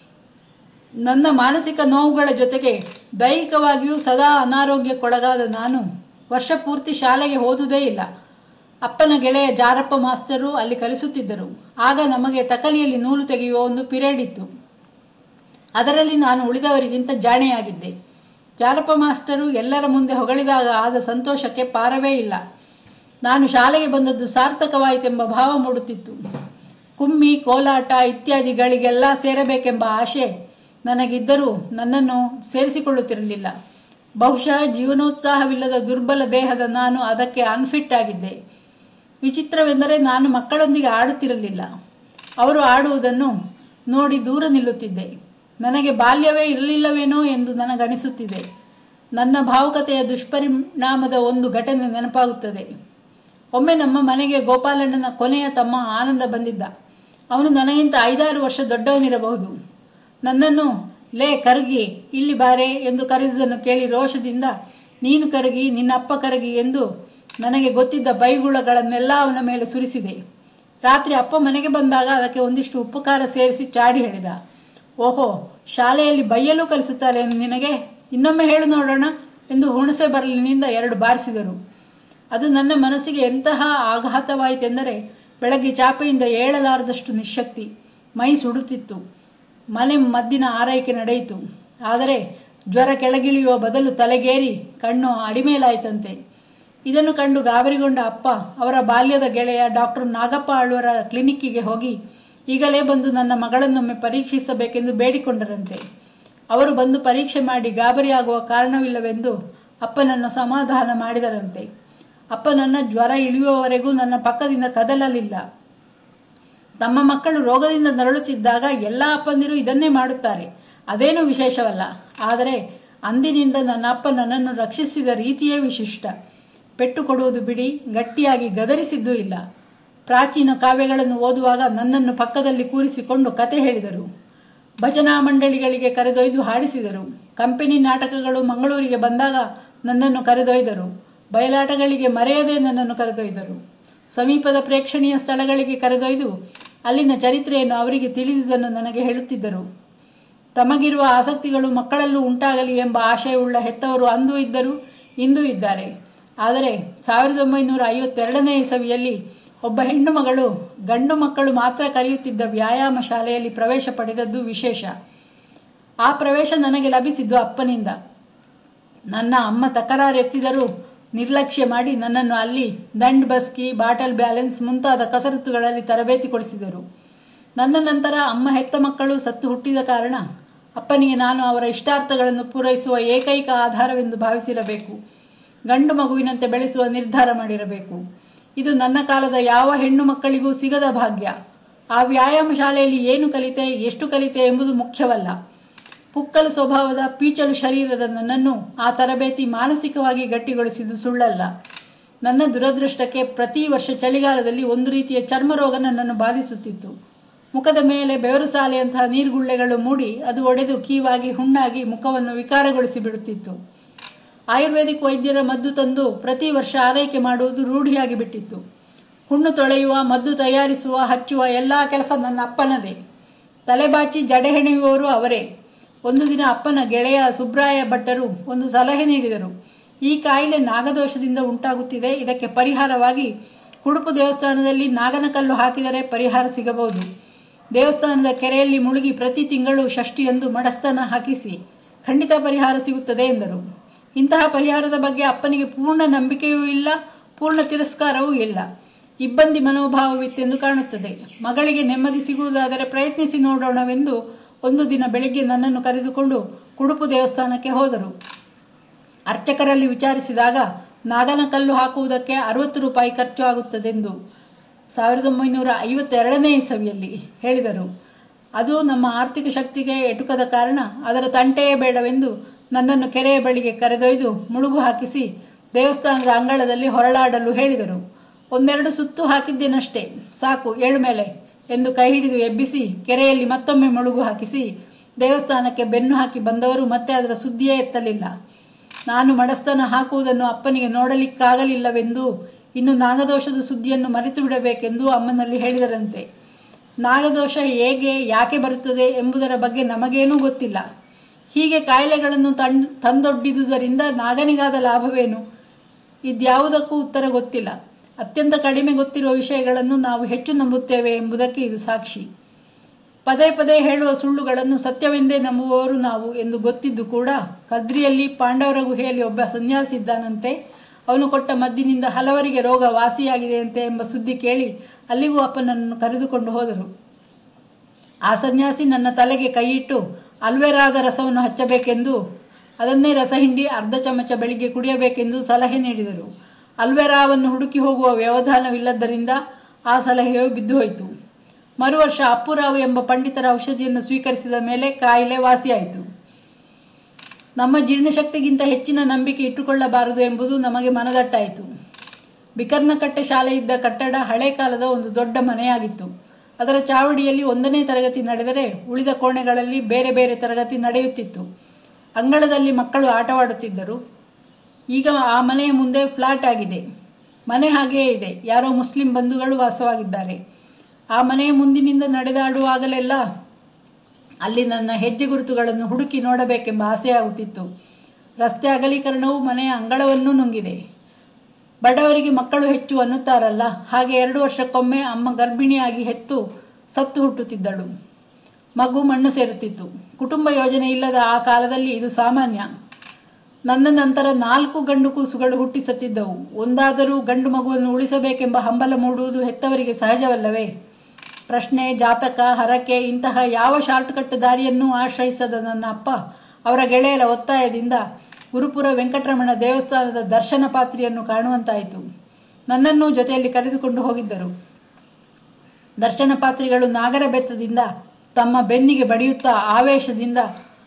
ನನ್ನ ಮಾನಸಿಕ ನೋವುಗಳ ಜೊತೆಗೆ ದೈಹಿಕವಾಗಿಯೂ ಸದಾ ಅನಾರೋಗ್ಯಕ್ಕೊಳಗಾದ ನಾನು ವರ್ಷ ಪೂರ್ತಿ ಶಾಲೆಗೆ ಹೋದುದೇ ಇಲ್ಲ ಅಪ್ಪನ ಗೆಳೆಯ ಜಾರಪ್ಪ ಮಾಸ್ತರು ಅಲ್ಲಿ ಕಲಿಸುತ್ತಿದ್ದರು ಆಗ ನಮಗೆ ತಕಲಿಯಲ್ಲಿ ನೂಲು ತೆಗೆಯುವ ಒಂದು ಪಿರಿಯಡ್ ಇತ್ತು ಅದರಲ್ಲಿ ನಾನು ಉಳಿದವರಿಗಿಂತ ಜಾಣೆಯಾಗಿದ್ದೆ ಜಾರಪ್ಪ ಮಾಸ್ಟರು ಎಲ್ಲರ ಮುಂದೆ ಹೊಗಳಿದಾಗ ಆದ ಸಂತೋಷಕ್ಕೆ ಪಾರವೇ ಇಲ್ಲ ನಾನು ಶಾಲೆಗೆ ಬಂದದ್ದು ಸಾರ್ಥಕವಾಯಿತೆಂಬ ಭಾವ ಮೂಡುತ್ತಿತ್ತು ಕುಮ್ಮಿ ಕೋಲಾಟ ಇತ್ಯಾದಿಗಳಿಗೆಲ್ಲ ಸೇರಬೇಕೆಂಬ ಆಶೆ ನನಗಿದ್ದರೂ ನನ್ನನ್ನು ಸೇರಿಸಿಕೊಳ್ಳುತ್ತಿರಲಿಲ್ಲ ಬಹುಶಃ ಜೀವನೋತ್ಸಾಹವಿಲ್ಲದ ದುರ್ಬಲ ದೇಹದ ನಾನು ಅದಕ್ಕೆ ಅನ್ಫಿಟ್ ಆಗಿದ್ದೆ ವಿಚಿತ್ರವೆಂದರೆ ನಾನು ಮಕ್ಕಳೊಂದಿಗೆ ಆಡುತ್ತಿರಲಿಲ್ಲ ಅವರು ಆಡುವುದನ್ನು ನೋಡಿ ದೂರ ನಿಲ್ಲುತ್ತಿದ್ದೆ ನನಗೆ ಬಾಲ್ಯವೇ ಇರಲಿಲ್ಲವೇನೋ ಎಂದು ನನಗನಿಸುತ್ತಿದೆ ನನ್ನ ಭಾವುಕತೆಯ ದುಷ್ಪರಿಣಾಮದ ಒಂದು ಘಟನೆ ನೆನಪಾಗುತ್ತದೆ ಒಮ್ಮೆ ನಮ್ಮ ಮನೆಗೆ ಗೋಪಾಲಣ್ಣನ ಕೊನೆಯ ತಮ್ಮ ಆನಂದ ಬಂದಿದ್ದ ಅವನು ನನಗಿಂತ ಐದಾರು ವರ್ಷ ದೊಡ್ಡವನಿರಬಹುದು ನನ್ನನ್ನು ಲೇ ಕರಗಿ ಇಲ್ಲಿ ಬಾರೆ ಎಂದು ಕರೆದುದನ್ನು ಕೇಳಿ ರೋಷದಿಂದ ನೀನು ಕರಗಿ ನಿನ್ನಪ್ಪ ಕರಗಿ ಎಂದು ನನಗೆ ಗೊತ್ತಿದ್ದ ಬೈಗುಳಗಳನ್ನೆಲ್ಲ ಅವನ ಮೇಲೆ ಸುರಿಸಿದೆ ರಾತ್ರಿ ಅಪ್ಪ ಮನೆಗೆ ಬಂದಾಗ ಅದಕ್ಕೆ ಒಂದಿಷ್ಟು ಉಪ್ಪು ಖಾರ ಸೇರಿಸಿ ಚಾಡಿ ಹೇಳಿದ ಓಹೋ ಶಾಲೆಯಲ್ಲಿ ಬೈಯಲು ಕಲಿಸುತ್ತಾರೆ ನಿನಗೆ ಇನ್ನೊಮ್ಮೆ ಹೇಳು ನೋಡೋಣ ಎಂದು ಹುಣಸೆ ಬರಲಿನಿಂದ ಎರಡು ಬಾರಿಸಿದರು ಅದು ನನ್ನ ಮನಸ್ಸಿಗೆ ಎಂತಹ ಆಘಾತವಾಯಿತೆಂದರೆ ಬೆಳಗ್ಗೆ ಚಾಪೆಯಿಂದ ಏಳಲಾರದಷ್ಟು ನಿಶಕ್ತಿ ಮೈ ಸುಡುತ್ತಿತ್ತು ಮನೆ ಮದ್ದಿನ ಆರೈಕೆ ನಡೆಯಿತು ಆದರೆ ಜ್ವರ ಕೆಳಗಿಳಿಯುವ ಬದಲು ತಲೆಗೇರಿ ಕಣ್ಣು ಅಡಿಮೇಲಾಯ್ತಂತೆ ಇದನ್ನು ಕಂಡು ಗಾಬರಿಗೊಂಡ ಅಪ್ಪ ಅವರ ಬಾಲ್ಯದ ಗೆಳೆಯ ಡಾಕ್ಟರ್ ನಾಗಪ್ಪ ಆಳ್ವರ ಕ್ಲಿನಿಕ್ಕಿಗೆ ಹೋಗಿ ಈಗಲೇ ಬಂದು ನನ್ನ ಮಗಳನ್ನೊಮ್ಮೆ ಪರೀಕ್ಷಿಸಬೇಕೆಂದು ಬೇಡಿಕೊಂಡರಂತೆ ಅವರು ಬಂದು ಪರೀಕ್ಷೆ ಮಾಡಿ ಗಾಬರಿಯಾಗುವ ಕಾರಣವಿಲ್ಲವೆಂದು ಅಪ್ಪನನ್ನು ಸಮಾಧಾನ ಮಾಡಿದರಂತೆ ಅಪ್ಪ ನನ್ನ ಜ್ವರ ಇಳಿಯುವವರೆಗೂ ನನ್ನ ಪಕ್ಕದಿಂದ ಕದಲಲಿಲ್ಲ ತಮ್ಮ ಮಕ್ಕಳು ರೋಗದಿಂದ ನರಳುತ್ತಿದ್ದಾಗ ಎಲ್ಲ ಅಪ್ಪಂದಿರು ಇದನ್ನೇ ಮಾಡುತ್ತಾರೆ ಅದೇನೂ ವಿಶೇಷವಲ್ಲ ಆದರೆ ಅಂದಿನಿಂದ ನನ್ನ ಅಪ್ಪ ನನ್ನನ್ನು ರಕ್ಷಿಸಿದ ರೀತಿಯೇ ವಿಶಿಷ್ಟ ಪೆಟ್ಟು ಕೊಡುವುದು ಬಿಡಿ ಗಟ್ಟಿಯಾಗಿ ಗದರಿಸಿದ್ದೂ ಇಲ್ಲ ಪ್ರಾಚೀನ ಕಾವ್ಯಗಳನ್ನು ಓದುವಾಗ ನನ್ನನ್ನು ಪಕ್ಕದಲ್ಲಿ ಕೂರಿಸಿಕೊಂಡು ಕತೆ ಹೇಳಿದರು ಭಜನಾ ಮಂಡಳಿಗಳಿಗೆ ಕರೆದೊಯ್ದು ಹಾಡಿಸಿದರು ಕಂಪನಿ ನಾಟಕಗಳು ಮಂಗಳೂರಿಗೆ ಬಂದಾಗ ನನ್ನನ್ನು ಕರೆದೊಯ್ದರು ಬಯಲಾಟಗಳಿಗೆ ಮರೆಯದೇ ನನ್ನನ್ನು ಕರೆದೊಯ್ದರು ಸಮೀಪದ ಪ್ರೇಕ್ಷಣೀಯ ಸ್ಥಳಗಳಿಗೆ ಕರೆದೊಯ್ದು ಅಲ್ಲಿನ ಚರಿತ್ರೆಯನ್ನು ಅವರಿಗೆ ತಿಳಿದುದನ್ನು ನನಗೆ ಹೇಳುತ್ತಿದ್ದರು ತಮಗಿರುವ ಆಸಕ್ತಿಗಳು ಮಕ್ಕಳಲ್ಲೂ ಉಂಟಾಗಲಿ ಎಂಬ ಆಶಯವುಳ್ಳ ಹೆತ್ತವರು ಅಂದೂ ಇದ್ದರು ಇಂದೂ ಇದ್ದಾರೆ ಆದರೆ ಸಾವಿರದ ಒಂಬೈನೂರ ಐವತ್ತೆರಡನೇ ಇಸವಿಯಲ್ಲಿ ಒಬ್ಬ ಹೆಣ್ಣು ಮಗಳು ಗಂಡು ಮಕ್ಕಳು ಮಾತ್ರ ಕಲಿಯುತ್ತಿದ್ದ ವ್ಯಾಯಾಮ ಶಾಲೆಯಲ್ಲಿ ಪ್ರವೇಶ ಪಡೆದದ್ದು ವಿಶೇಷ ಆ ಪ್ರವೇಶ ನನಗೆ ಲಭಿಸಿದ್ದು ಅಪ್ಪನಿಂದ ನನ್ನ ಅಮ್ಮ ತಕರಾರೆತ್ತಿದರೂ ನಿರ್ಲಕ್ಷ್ಯ ಮಾಡಿ ನನ್ನನ್ನು ಅಲ್ಲಿ ದಂಡ್ ಬಸ್ಕಿ ಬಾಟಲ್ ಬ್ಯಾಲೆನ್ಸ್ ಮುಂತಾದ ಕಸರತ್ತುಗಳಲ್ಲಿ ತರಬೇತಿ ಕೊಡಿಸಿದರು ನನ್ನ ನಂತರ ಅಮ್ಮ ಹೆತ್ತ ಮಕ್ಕಳು ಸತ್ತು ಹುಟ್ಟಿದ ಕಾರಣ ಅಪ್ಪನಿಗೆ ನಾನು ಅವರ ಇಷ್ಟಾರ್ಥಗಳನ್ನು ಪೂರೈಸುವ ಏಕೈಕ ಆಧಾರವೆಂದು ಭಾವಿಸಿರಬೇಕು ಗಂಡು ಮಗುವಿನಂತೆ ಬೆಳೆಸುವ ನಿರ್ಧಾರ ಮಾಡಿರಬೇಕು ಇದು ನನ್ನ ಕಾಲದ ಯಾವ ಹೆಣ್ಣು ಮಕ್ಕಳಿಗೂ ಸಿಗದ ಭಾಗ್ಯ ಆ ವ್ಯಾಯಾಮ ಶಾಲೆಯಲ್ಲಿ ಏನು ಕಲಿತೆ ಎಷ್ಟು ಕಲಿತೆ ಎಂಬುದು ಮುಖ್ಯವಲ್ಲ ಪುಕ್ಕಲು ಸ್ವಭಾವದ ಪೀಚಲು ಶರೀರದ ನನ್ನನ್ನು ಆ ತರಬೇತಿ ಮಾನಸಿಕವಾಗಿ ಗಟ್ಟಿಗೊಳಿಸಿದ್ದು ಸುಳ್ಳಲ್ಲ ನನ್ನ ದುರದೃಷ್ಟಕ್ಕೆ ಪ್ರತಿ ವರ್ಷ ಚಳಿಗಾಲದಲ್ಲಿ ಒಂದು ರೀತಿಯ ಚರ್ಮರೋಗ ನನ್ನನ್ನು ಬಾಧಿಸುತ್ತಿತ್ತು ಮುಖದ ಮೇಲೆ ಬೆವರು ಸಾಲೆಯಂತಹ ನೀರುಗುಳ್ಳೆಗಳು ಮೂಡಿ ಅದು ಒಡೆದು ಕೀವಾಗಿ ಹುಣ್ಣಾಗಿ ಮುಖವನ್ನು ವಿಕಾರಗೊಳಿಸಿ ಬಿಡುತ್ತಿತ್ತು ಆಯುರ್ವೇದಿಕ್ ವೈದ್ಯರ ಮದ್ದು ತಂದು ಪ್ರತಿ ವರ್ಷ ಆರೈಕೆ ಮಾಡುವುದು ರೂಢಿಯಾಗಿ ಬಿಟ್ಟಿತ್ತು ಹುಣ್ಣು ತೊಳೆಯುವ ಮದ್ದು ತಯಾರಿಸುವ ಹಚ್ಚುವ ಎಲ್ಲ ಕೆಲಸ ನನ್ನ ಅಪ್ಪನದೇ ತಲೆಬಾಚಿ ಜಡೆ ಹೆಣೆಯುವವರು ಅವರೇ ಒಂದು ದಿನ ಅಪ್ಪನ ಗೆಳೆಯ ಸುಬ್ರಾಯ ಭಟ್ಟರು ಒಂದು ಸಲಹೆ ನೀಡಿದರು ಈ ಕಾಯಿಲೆ ನಾಗದೋಷದಿಂದ ಉಂಟಾಗುತ್ತಿದೆ ಇದಕ್ಕೆ ಪರಿಹಾರವಾಗಿ ಕುಡುಪು ದೇವಸ್ಥಾನದಲ್ಲಿ ನಾಗನಕಲ್ಲು ಹಾಕಿದರೆ ಪರಿಹಾರ ಸಿಗಬಹುದು ದೇವಸ್ಥಾನದ ಕೆರೆಯಲ್ಲಿ ಮುಳುಗಿ ಪ್ರತಿ ತಿಂಗಳು ಷಷ್ಠಿಯಂದು ಮಡಸ್ತಾನ ಹಾಕಿಸಿ ಖಂಡಿತ ಪರಿಹಾರ ಸಿಗುತ್ತದೆ ಎಂದರು ಇಂತಹ ಪರಿಹಾರದ ಬಗ್ಗೆ ಅಪ್ಪನಿಗೆ ಪೂರ್ಣ ನಂಬಿಕೆಯೂ ಇಲ್ಲ ಪೂರ್ಣ ತಿರಸ್ಕಾರವೂ ಇಲ್ಲ ಇಬ್ಬಂದಿ ಮನೋಭಾವವಿತ್ತೆಂದು ಕಾಣುತ್ತದೆ ಮಗಳಿಗೆ ನೆಮ್ಮದಿ ಸಿಗುವುದಾದರೆ ಪ್ರಯತ್ನಿಸಿ ನೋಡೋಣವೆಂದು ಒಂದು ದಿನ ಬೆಳಿಗ್ಗೆ ನನ್ನನ್ನು ಕರೆದುಕೊಂಡು ಕುಡುಪು ದೇವಸ್ಥಾನಕ್ಕೆ ಹೋದರು ಅರ್ಚಕರಲ್ಲಿ ವಿಚಾರಿಸಿದಾಗ ನಾಗನಕಲ್ಲು ಹಾಕುವುದಕ್ಕೆ ಅರವತ್ತು ರೂಪಾಯಿ ಖರ್ಚು ಆಗುತ್ತದೆಂದು ಸಾವಿರದ ಒಂಬೈನೂರ ಐವತ್ತೆರಡನೇ ಇಸವಿಯಲ್ಲಿ ಹೇಳಿದರು ಅದು ನಮ್ಮ ಆರ್ಥಿಕ ಶಕ್ತಿಗೆ ಎಟುಕದ ಕಾರಣ ಅದರ ತಂಟೆಯೇ ಬೇಡವೆಂದು ನನ್ನನ್ನು ಕೆರೆಯ ಬಳಿಗೆ ಕರೆದೊಯ್ದು ಮುಳುಗು ಹಾಕಿಸಿ ದೇವಸ್ಥಾನದ ಅಂಗಳದಲ್ಲಿ ಹೊರಳಾಡಲು ಹೇಳಿದರು ಒಂದೆರಡು ಸುತ್ತು ಹಾಕಿದ್ದೇನಷ್ಟೇ ಸಾಕು ಏಳು ಮೇಲೆ ಎಂದು ಕೈ ಹಿಡಿದು ಎಬ್ಬಿಸಿ ಕೆರೆಯಲ್ಲಿ ಮತ್ತೊಮ್ಮೆ ಮುಳುಗು ಹಾಕಿಸಿ ದೇವಸ್ಥಾನಕ್ಕೆ ಬೆನ್ನು ಹಾಕಿ ಬಂದವರು ಮತ್ತೆ ಅದರ ಸುದ್ದಿಯೇ ಎತ್ತಲಿಲ್ಲ ನಾನು ಮಡಸ್ತಾನ ಹಾಕುವುದನ್ನು ಅಪ್ಪನಿಗೆ ನೋಡಲಿಕ್ಕಾಗಲಿಲ್ಲವೆಂದು ಇನ್ನು ನಾಗದೋಷದ ಸುದ್ದಿಯನ್ನು ಮರೆತು ಬಿಡಬೇಕೆಂದು ಅಮ್ಮನಲ್ಲಿ ಹೇಳಿದರಂತೆ ನಾಗದೋಷ ಹೇಗೆ ಯಾಕೆ ಬರುತ್ತದೆ ಎಂಬುದರ ಬಗ್ಗೆ ನಮಗೇನೂ ಗೊತ್ತಿಲ್ಲ ಹೀಗೆ ಕಾಯಿಲೆಗಳನ್ನು ತನ್ ತಂದೊಡ್ಡಿದುದರಿಂದ ನಾಗನಿಗಾದ ಲಾಭವೇನು ಇದ್ಯಾವುದಕ್ಕೂ ಉತ್ತರ ಗೊತ್ತಿಲ್ಲ ಅತ್ಯಂತ ಕಡಿಮೆ ಗೊತ್ತಿರುವ ವಿಷಯಗಳನ್ನು ನಾವು ಹೆಚ್ಚು ನಂಬುತ್ತೇವೆ ಎಂಬುದಕ್ಕೆ ಇದು ಸಾಕ್ಷಿ ಪದೇ ಪದೇ ಹೇಳುವ ಸುಳ್ಳುಗಳನ್ನು ಸತ್ಯವೆಂದೇ ನಂಬುವವರು ನಾವು ಎಂದು ಗೊತ್ತಿದ್ದು ಕೂಡ ಕದ್ರಿಯಲ್ಲಿ ಪಾಂಡವರ ಗುಹೆಯಲ್ಲಿ ಒಬ್ಬ ಸನ್ಯಾಸಿ ಇದ್ದಾನಂತೆ ಅವನು ಕೊಟ್ಟ ಮದ್ದಿನಿಂದ ಹಲವರಿಗೆ ರೋಗ ವಾಸಿಯಾಗಿದೆಯಂತೆ ಎಂಬ ಸುದ್ದಿ ಕೇಳಿ ಅಲ್ಲಿಗೂ ಅಪ್ಪನನ್ನು ಕರೆದುಕೊಂಡು ಹೋದರು ಆ ಸನ್ಯಾಸಿ ನನ್ನ ತಲೆಗೆ ಕೈಯಿಟ್ಟು ಅಲ್ವೆರಾದ ರಸವನ್ನು ಹಚ್ಚಬೇಕೆಂದು ಅದನ್ನೇ ರಸ ಹಿಂಡಿ ಅರ್ಧ ಚಮಚ ಬೆಳಿಗ್ಗೆ ಕುಡಿಯಬೇಕೆಂದು ಸಲಹೆ ನೀಡಿದರು ಅಲ್ವೆರಾವನ್ನು ಹುಡುಕಿ ಹೋಗುವ ವ್ಯವಧಾನವಿಲ್ಲದ್ದರಿಂದ ಆ ಸಲಹೆಯು ಬಿದ್ದು ಹೋಯಿತು ಮರು ವರ್ಷ ಅಪ್ಪುರಾವು ಎಂಬ ಪಂಡಿತರ ಔಷಧಿಯನ್ನು ಸ್ವೀಕರಿಸಿದ ಮೇಲೆ ಕಾಯಿಲೆ ವಾಸಿಯಾಯಿತು ನಮ್ಮ ಜೀರ್ಣಶಕ್ತಿಗಿಂತ ಹೆಚ್ಚಿನ ನಂಬಿಕೆ ಇಟ್ಟುಕೊಳ್ಳಬಾರದು ಎಂಬುದು ನಮಗೆ ಮನದಟ್ಟಾಯಿತು ಬಿಕರ್ನಕಟ್ಟೆ ಶಾಲೆ ಇದ್ದ ಕಟ್ಟಡ ಹಳೆ ಕಾಲದ ಒಂದು ದೊಡ್ಡ ಮನೆಯಾಗಿತ್ತು ಅದರ ಚಾವಡಿಯಲ್ಲಿ ಒಂದನೇ ತರಗತಿ ನಡೆದರೆ ಉಳಿದ ಕೋಣೆಗಳಲ್ಲಿ ಬೇರೆ ಬೇರೆ ತರಗತಿ ನಡೆಯುತ್ತಿತ್ತು ಅಂಗಳದಲ್ಲಿ ಮಕ್ಕಳು ಆಟವಾಡುತ್ತಿದ್ದರು ಈಗ ಆ ಮನೆಯ ಮುಂದೆ ಫ್ಲಾಟ್ ಆಗಿದೆ ಮನೆ ಹಾಗೆಯೇ ಇದೆ ಯಾರೋ ಮುಸ್ಲಿಂ ಬಂಧುಗಳು ವಾಸವಾಗಿದ್ದಾರೆ ಆ ಮನೆಯ ಮುಂದಿನಿಂದ ನಡೆದಾಡುವಾಗಲೆಲ್ಲ ಅಲ್ಲಿ ನನ್ನ ಹೆಜ್ಜೆ ಗುರುತುಗಳನ್ನು ಹುಡುಕಿ ನೋಡಬೇಕೆಂಬ ಆಸೆಯಾಗುತ್ತಿತ್ತು ರಸ್ತೆ ಅಗಲೀಕರಣವು ಮನೆಯ ಅಂಗಳವನ್ನೂ ನುಂಗಿದೆ ಬಡವರಿಗೆ ಮಕ್ಕಳು ಹೆಚ್ಚು ಅನ್ನುತ್ತಾರಲ್ಲ ಹಾಗೆ ಎರಡು ವರ್ಷಕ್ಕೊಮ್ಮೆ ಅಮ್ಮ ಗರ್ಭಿಣಿಯಾಗಿ ಹೆತ್ತು ಸತ್ತು ಹುಟ್ಟುತ್ತಿದ್ದಳು ಮಗು ಮಣ್ಣು ಸೇರುತ್ತಿತ್ತು ಕುಟುಂಬ ಯೋಜನೆ ಇಲ್ಲದ ಆ ಕಾಲದಲ್ಲಿ ಇದು ಸಾಮಾನ್ಯ ನನ್ನ ನಂತರ ನಾಲ್ಕು ಗಂಡು ಕೂಸುಗಳು ಹುಟ್ಟಿಸುತ್ತಿದ್ದವು ಒಂದಾದರೂ ಗಂಡು ಮಗುವನ್ನು ಉಳಿಸಬೇಕೆಂಬ ಹಂಬಲ ಮೂಡುವುದು ಹೆತ್ತವರಿಗೆ ಸಹಜವಲ್ಲವೇ ಪ್ರಶ್ನೆ ಜಾತಕ ಹರಕೆ ಇಂತಹ ಯಾವ ಶಾರ್ಟ್ಕಟ್ ದಾರಿಯನ್ನೂ ಆಶ್ರಯಿಸದ ನನ್ನ ಅಪ್ಪ ಅವರ ಗೆಳೆಯರ ಒತ್ತಾಯದಿಂದ ಗುರುಪುರ ವೆಂಕಟರಮಣ ದೇವಸ್ಥಾನದ ದರ್ಶನ ಪಾತ್ರಿಯನ್ನು ಕಾಣುವಂತಾಯಿತು ನನ್ನನ್ನು ಜೊತೆಯಲ್ಲಿ ಕರೆದುಕೊಂಡು ಹೋಗಿದ್ದರು ದರ್ಶನ ಪಾತ್ರಿಗಳು ನಾಗರ ಬೆತ್ತದಿಂದ ತಮ್ಮ ಬೆನ್ನಿಗೆ ಬಡಿಯುತ್ತಾ ಆವೇಶದಿಂದ